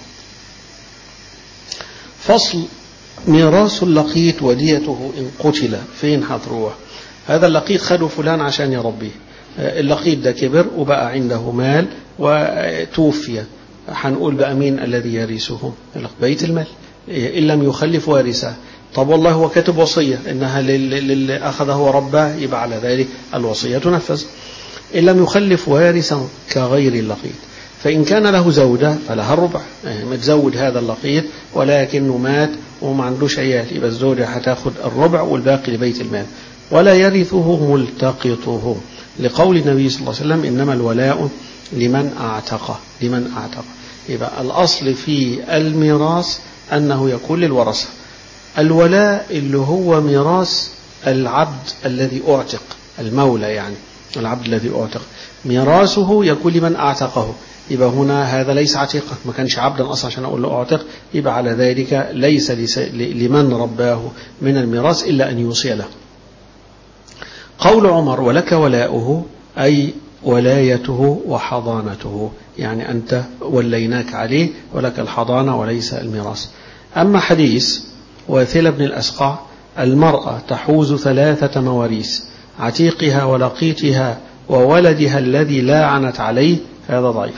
فصل ميراث اللقيط وديته إن قتل فين هتروح هذا اللقيط خده فلان عشان يربيه اللقيط ده كبر وبقى عنده مال وتوفي هنقول بقى مين الذي يرثه بيت المال إن لم يخلف وارثه طب والله هو كاتب وصية إنها للي أخذه ورباه يبقى على ذلك الوصية تنفذ إن لم يخلف وارثا كغير اللقيط فإن كان له زوجة فلها الربع يعني متزوج هذا اللقيط ولكنه مات وما عندوش عيال يبقى الزوجة هتاخد الربع والباقي لبيت المال ولا يرثه ملتقطه لقول النبي صلى الله عليه وسلم إنما الولاء لمن أعتقه لمن أعتقه يبقى الأصل في الميراث أنه يكون للورثة الولاء اللي هو ميراث العبد الذي أعتق المولى يعني العبد الذي أعتق ميراثه يكون لمن أعتقه يبقى هنا هذا ليس عتيقا ما كانش عبدا أصلا عشان أقول له أعتق يبقى على ذلك ليس لمن رباه من الميراث إلا أن يوصي له قول عمر ولك ولاؤه أي ولايته وحضانته يعني أنت وليناك عليه ولك الحضانة وليس الميراث أما حديث واثلة بن الأسقع المرأة تحوز ثلاثة مواريث عتيقها ولقيتها وولدها الذي لاعنت عليه هذا ضعيف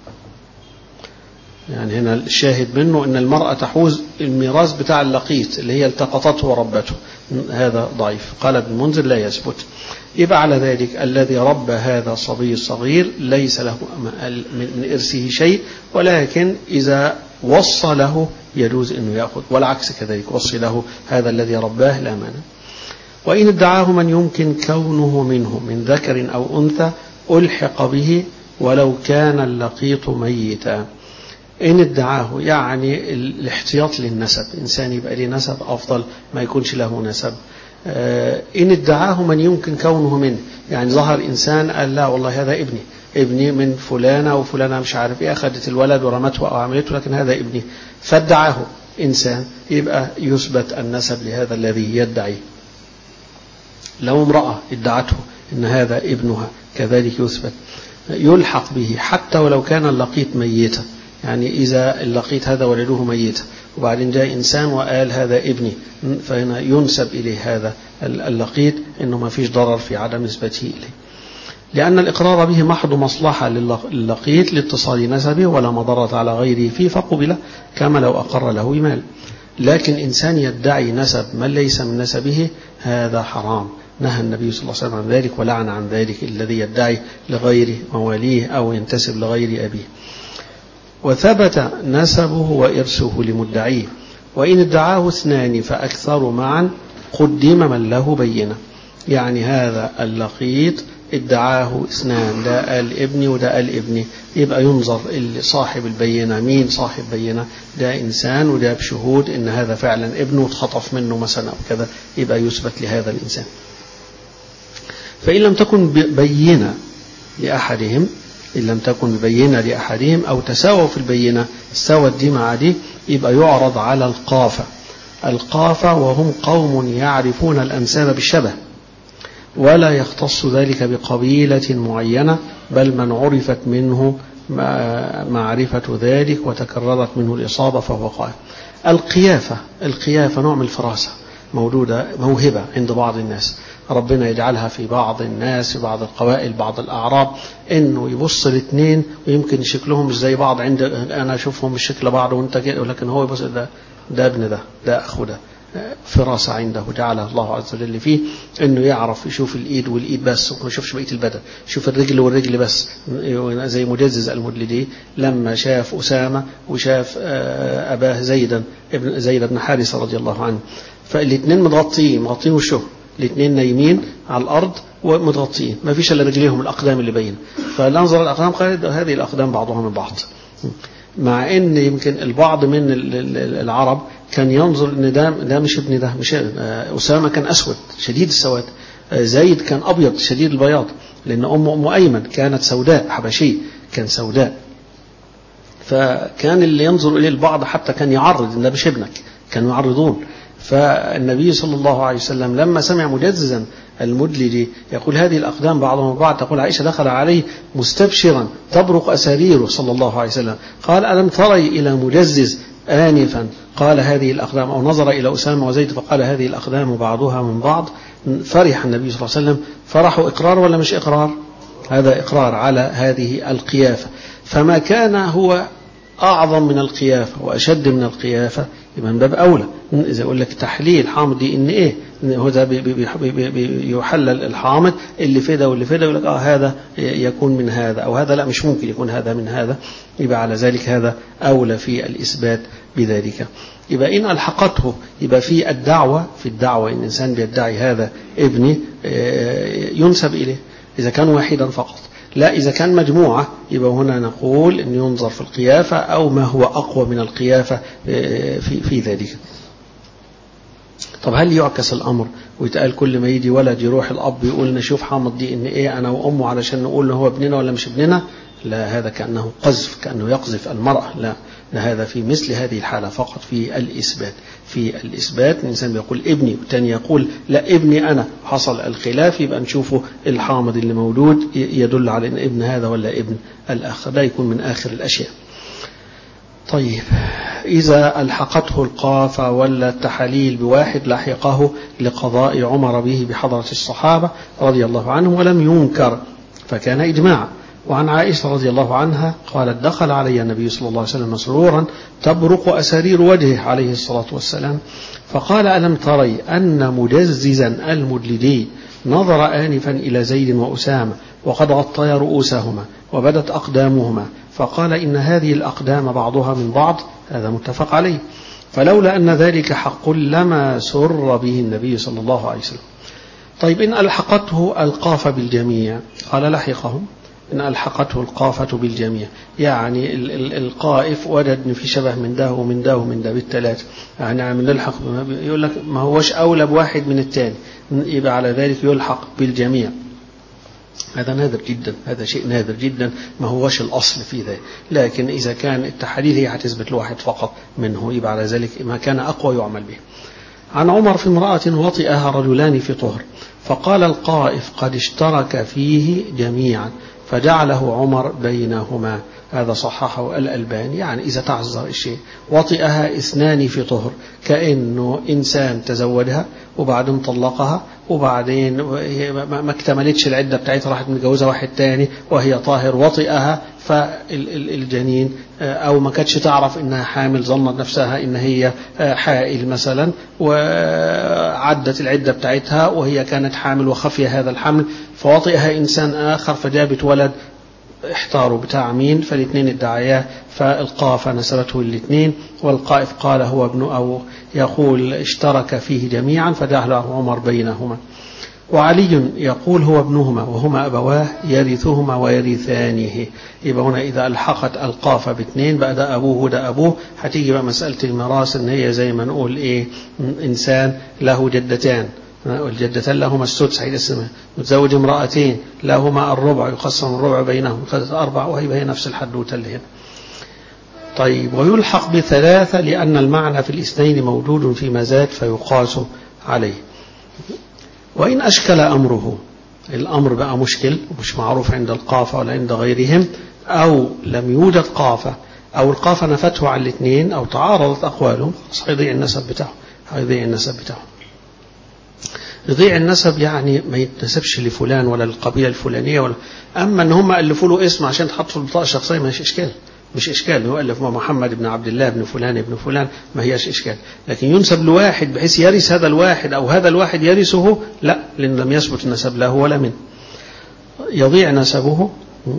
يعني هنا الشاهد منه أن المرأة تحوز الميراث بتاع اللقيت اللي هي التقطته وربته هذا ضعيف قال ابن منذر لا يثبت يبقى على ذلك الذي ربى هذا الصبي الصغير ليس له من إرثه شيء ولكن إذا وصى له يجوز أنه يأخذ والعكس كذلك وصي له هذا الذي رباه لا مانع وإن ادعاه من يمكن كونه منه من ذكر أو أنثى ألحق به ولو كان اللقيط ميتا إن ادعاه يعني الاحتياط للنسب إنسان يبقى ليه نسب أفضل ما يكونش له نسب إن ادعاه من يمكن كونه منه يعني ظهر إنسان قال لا والله هذا ابني ابني من فلانة وفلانة مش عارف إيه أخذت الولد ورمته أو عملته لكن هذا ابني فادعاه إنسان يبقى يثبت النسب لهذا الذي يدعي لو امرأة ادعته إن هذا ابنها كذلك يثبت يلحق به حتى ولو كان اللقيط ميتا يعني إذا اللقيط هذا ولده ميتا وبعدين جاء إنسان وقال هذا ابني فهنا ينسب إليه هذا اللقيط إنه ما فيش ضرر في عدم نسبته إليه لأن الإقرار به محض مصلحة للقيط لاتصال نسبه ولا مضرة على غيره فيه فقبل كما لو أقر له بمال لكن إنسان يدعي نسب من ليس من نسبه هذا حرام نهى النبي صلى الله عليه وسلم عن ذلك ولعن عن ذلك الذي يدعي لغير مواليه أو ينتسب لغير أبيه وثبت نسبه وإرثه لمدعيه وإن ادعاه اثنان فأكثر معا قدم من له بينة يعني هذا اللقيط ادعاه اثنان ده قال ابني وده قال ابني يبقى ينظر صاحب البينة مين صاحب بينة ده إنسان وده بشهود إن هذا فعلا ابنه اتخطف منه مثلا أو كذا يبقى يثبت لهذا الإنسان فإن لم تكن بينة لأحدهم إن لم تكن بينة لأحدهم أو تساووا في البينة استوت دي مع دي يبقى يعرض على القافة القافة وهم قوم يعرفون الأنساب بالشبه ولا يختص ذلك بقبيلة معينة بل من عرفت منه معرفة ذلك وتكررت منه الإصابة فهو قائم القيافة القيافة نوع من الفراسة موجودة موهبة عند بعض الناس ربنا يجعلها في بعض الناس في بعض القبائل بعض الأعراب إنه يبص الاثنين ويمكن شكلهم مش زي بعض عند أنا أشوفهم بالشكل بعض وأنت كده ولكن هو يبص ده ده ابن ده ده أخو ده فراسة عنده جعلها الله عز وجل فيه انه يعرف يشوف الايد والايد بس وما يشوفش بقيه البدن يشوف الرجل والرجل بس زي مجزز المدلدي لما شاف اسامه وشاف اباه زيدا ابن زيد بن حارثه رضي الله عنه فالاثنين متغطيين مغطين وشهم الاثنين نايمين على الارض ومتغطيين ما فيش الا رجليهم الاقدام اللي باينه فننظر الاقدام قال هذه الاقدام بعضها من بعض مع ان يمكن البعض من العرب كان ينظر ان ده ده مش ابن ده مش اسامه كان اسود شديد السواد زيد كان ابيض شديد البياض لان ام ام ايمن كانت سوداء حبشيه كان سوداء فكان اللي ينظر اليه البعض حتى كان يعرض ان ده مش ابنك كانوا يعرضون فالنبي صلى الله عليه وسلم لما سمع مجززا المدلجي يقول هذه الأقدام بعضهم بعض تقول عائشة دخل عليه مستبشرا تبرق أساريره صلى الله عليه وسلم قال ألم تري إلى مجزز آنفا قال هذه الأقدام أو نظر إلى أسامة وزيد فقال هذه الأقدام بعضها من بعض فرح النبي صلى الله عليه وسلم فرحوا إقرار ولا مش إقرار هذا إقرار على هذه القيافة فما كان هو أعظم من القيافة وأشد من القيافة يبقى من باب أولى إذا يقول لك تحليل حامض دي إن إيه هو ده بي بي بي بي يحلل الحامض اللي في ده واللي في ده يقول لك آه هذا يكون من هذا أو هذا لا مش ممكن يكون هذا من هذا يبقى على ذلك هذا أولى في الإثبات بذلك يبقى إن ألحقته يبقى في الدعوة في الدعوة إن إنسان بيدعي هذا ابني ينسب إليه إذا كان واحدا فقط لا إذا كان مجموعة يبقى هنا نقول أن ينظر في القيافة أو ما هو أقوى من القيافة في, في ذلك طب هل يعكس الأمر ويتقال كل ما يجي ولد يروح الأب يقول نشوف حامض دي إن إيه أنا وأمه علشان نقول إن هو ابننا ولا مش ابننا لا هذا كأنه قذف كأنه يقذف المرأة لا هذا في مثل هذه الحالة فقط في الإثبات في الإثبات الإنسان بيقول ابني والتاني يقول لا ابني أنا حصل الخلاف يبقى نشوفه الحامض اللي موجود يدل على أن ابن هذا ولا ابن الآخر ده يكون من آخر الأشياء طيب إذا ألحقته القافة ولا التحاليل بواحد لحقه لقضاء عمر به بحضرة الصحابة رضي الله عنهم ولم ينكر فكان إجماعا وعن عائشة رضي الله عنها قالت دخل علي النبي صلى الله عليه وسلم مسرورا تبرق أسارير وجهه عليه الصلاة والسلام فقال ألم تري أن مجززا المدلدي نظر آنفا إلى زيد وأسامة وقد غطيا رؤوسهما وبدت أقدامهما فقال إن هذه الأقدام بعضها من بعض هذا متفق عليه فلولا أن ذلك حق لما سر به النبي صلى الله عليه وسلم طيب إن ألحقته القاف بالجميع قال لحقهم إن ألحقته القافة بالجميع يعني القائف وجد إن في شبه من ده ومن ده ومن ده بالثلاثة يعني عم نلحق يقول لك ما هوش أولى بواحد من الثاني يبقى على ذلك يلحق بالجميع هذا نادر جدا هذا شيء نادر جدا ما هوش الأصل في ذلك لكن إذا كان التحاليل هي هتثبت لواحد فقط منه يبقى على ذلك ما كان أقوى يعمل به عن عمر في امرأة وطئها رجلان في طهر فقال القائف قد اشترك فيه جميعا فجعله عمر بينهما هذا صححه الألباني يعني إذا تعذر الشيء وطئها اثنان في طهر كأنه إنسان تزوجها وبعدين طلقها وبعدين ما اكتملتش العدة بتاعتها راحت متجوزة واحد تاني وهي طاهر وطئها فالجنين أو ما كانتش تعرف إنها حامل ظنت نفسها إن هي حائل مثلا وعدت العدة بتاعتها وهي كانت حامل وخفي هذا الحمل فوطئها إنسان آخر فجابت ولد احتاروا بتاع مين فالاثنين ادعياه فالقافة نسبته الاثنين والقائف قال هو ابن أو يقول اشترك فيه جميعا فجعله عمر بينهما وعلي يقول هو ابنهما وهما أبواه يرثهما ويرثانه يبقى هنا إذا ألحقت القافة باثنين بقى ده أبوه وده أبوه هتيجي بقى مسألة الميراث إن هي زي ما نقول إيه إنسان له جدتان والجدتان لهما السدس هيقسمها متزوج امرأتين لهما الربع يقسم الربع بينهم أربع وهي هي نفس الحدوتة اللي هنا طيب ويلحق بثلاثة لأن المعنى في الاثنين موجود فيما زاد فيقاس عليه وإن أشكل أمره الأمر بقى مشكل مش معروف عند القافة ولا عند غيرهم أو لم يوجد قافة أو القافة نفته على الاثنين أو تعارضت أقوالهم هيضيع النسب بتاعه هيضيع النسب بتاعه يضيع النسب يعني ما يتنسبش لفلان ولا للقبيلة الفلانية ولا أما أن هم ألفوا له اسم عشان تحط في البطاقة الشخصية ما هيش إشكال مش إشكال هو ألف محمد بن عبد الله بن فلان بن فلان ما هيش إشكال لكن ينسب لواحد بحيث يرث هذا الواحد أو هذا الواحد يرثه لا لأن لم يثبت النسب له ولا منه يضيع نسبه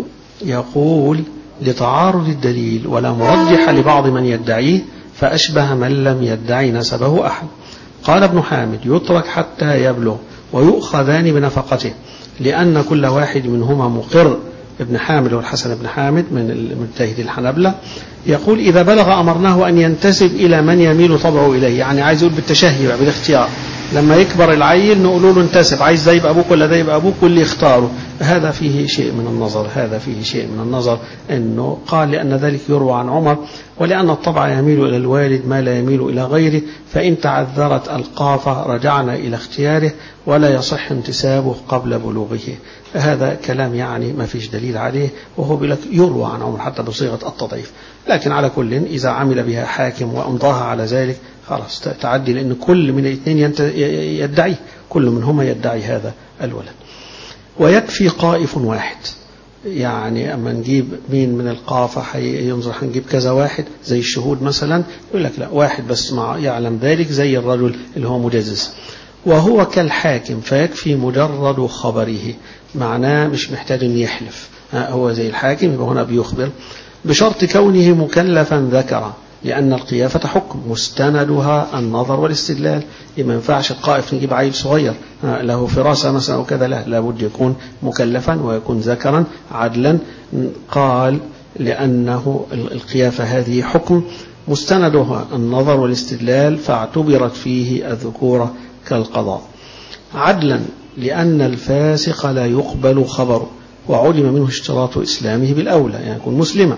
يقول لتعارض الدليل ولا مرجح لبعض من يدعيه فأشبه من لم يدعي نسبه أحد قال ابن حامد يترك حتى يبلغ ويؤخذان بنفقته لأن كل واحد منهما مقر ابن حامد والحسن بن حامد من المجتهد الحنبلة يقول إذا بلغ أمرناه أن ينتسب إلى من يميل طبعه إليه يعني عايز يقول بالتشهي بالاختيار لما يكبر العيل نقول له انتسب عايز ده يبقى أبوك ولا ده يبقى أبوك واللي يختاره هذا فيه شيء من النظر هذا فيه شيء من النظر أنه قال لأن ذلك يروى عن عمر ولأن الطبع يميل إلى الوالد ما لا يميل إلى غيره فإن تعذرت القافة رجعنا إلى اختياره ولا يصح انتسابه قبل بلوغه هذا كلام يعني ما فيش دليل عليه وهو بلك يروى عن عمر حتى بصيغة التضعيف لكن على كل إذا عمل بها حاكم وأمضاها على ذلك خلاص تعدي لأن كل من الاثنين يدعي كل منهما يدعي هذا الولد ويكفي قائف واحد يعني أما نجيب مين من القافة ينظر هنجيب كذا واحد زي الشهود مثلا يقول لك لا واحد بس مع يعلم ذلك زي الرجل اللي هو مجزز وهو كالحاكم فيكفي مجرد خبره معناه مش محتاج ان يحلف هو زي الحاكم يبقى هنا بيخبر بشرط كونه مكلفا ذكرا لأن القيافة حكم مستندها النظر والاستدلال ما ينفعش القائف نجيب عيل صغير له فراسة مثلا أو كذا لا لابد يكون مكلفا ويكون ذكرا عدلا قال لأنه القيافة هذه حكم مستندها النظر والاستدلال فاعتبرت فيه الذكورة كالقضاء عدلا لأن الفاسق لا يقبل خبره وعلم منه اشتراط إسلامه بالأولى يعني يكون مسلما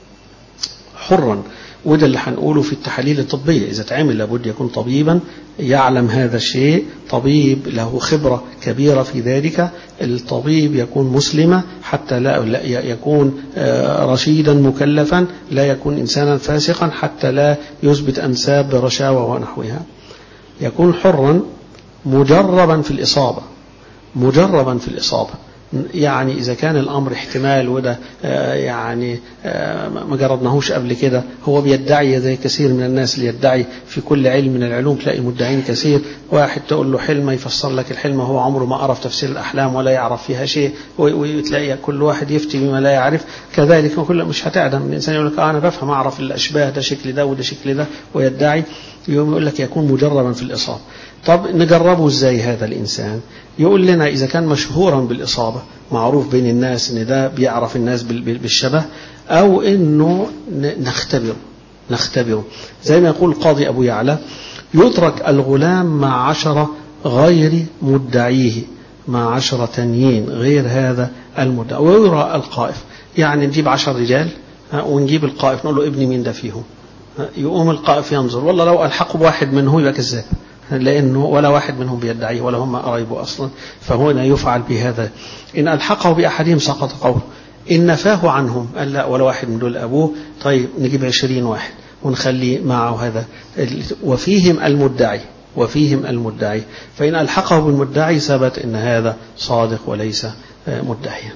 حرا وده اللي هنقوله في التحاليل الطبية إذا تعمل لابد يكون طبيبا يعلم هذا الشيء طبيب له خبرة كبيرة في ذلك الطبيب يكون مسلما حتى لا يكون رشيدا مكلفا لا يكون إنسانا فاسقا حتى لا يثبت أنساب برشاوى ونحوها يكون حرا مجربا في الإصابة مجربا في الإصابة يعني إذا كان الأمر احتمال وده يعني ما جربناهوش قبل كده هو بيدعي زي كثير من الناس اللي يدعي في كل علم من العلوم تلاقي مدعين كثير واحد تقول له حلم يفسر لك الحلم هو عمره ما عرف تفسير الأحلام ولا يعرف فيها شيء وتلاقي كل واحد يفتي بما لا يعرف كذلك كل مش هتعدم الإنسان يقول لك أنا بفهم أعرف الأشباه ده شكل ده وده شكل ده ويدعي يوم يقول لك يكون مجربا في الإصابة طب نجربه ازاي هذا الإنسان يقول لنا إذا كان مشهورا بالإصابة معروف بين الناس إن ده بيعرف الناس بالشبه أو إنه نختبره نختبره زي ما يقول القاضي أبو يعلى يترك الغلام مع عشرة غير مدعيه مع عشرة تانيين غير هذا المدعي ويرى القائف يعني نجيب عشر رجال ونجيب القائف نقول له ابني مين ده فيهم يقوم القائف ينظر والله لو ألحقوا بواحد منه يبقى كذاب لأنه ولا واحد منهم بيدعيه ولا هم قرايبه أصلا فهنا يفعل بهذا إن ألحقه بأحدهم سقط قوله إن نفاه عنهم قال لا ولا واحد من دول أبوه طيب نجيب عشرين واحد ونخلي معه هذا وفيهم المدعي وفيهم المدعي فإن ألحقه بالمدعي ثبت أن هذا صادق وليس مدعيا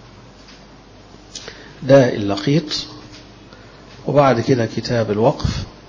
ده اللقيط وبعد كده كتاب الوقف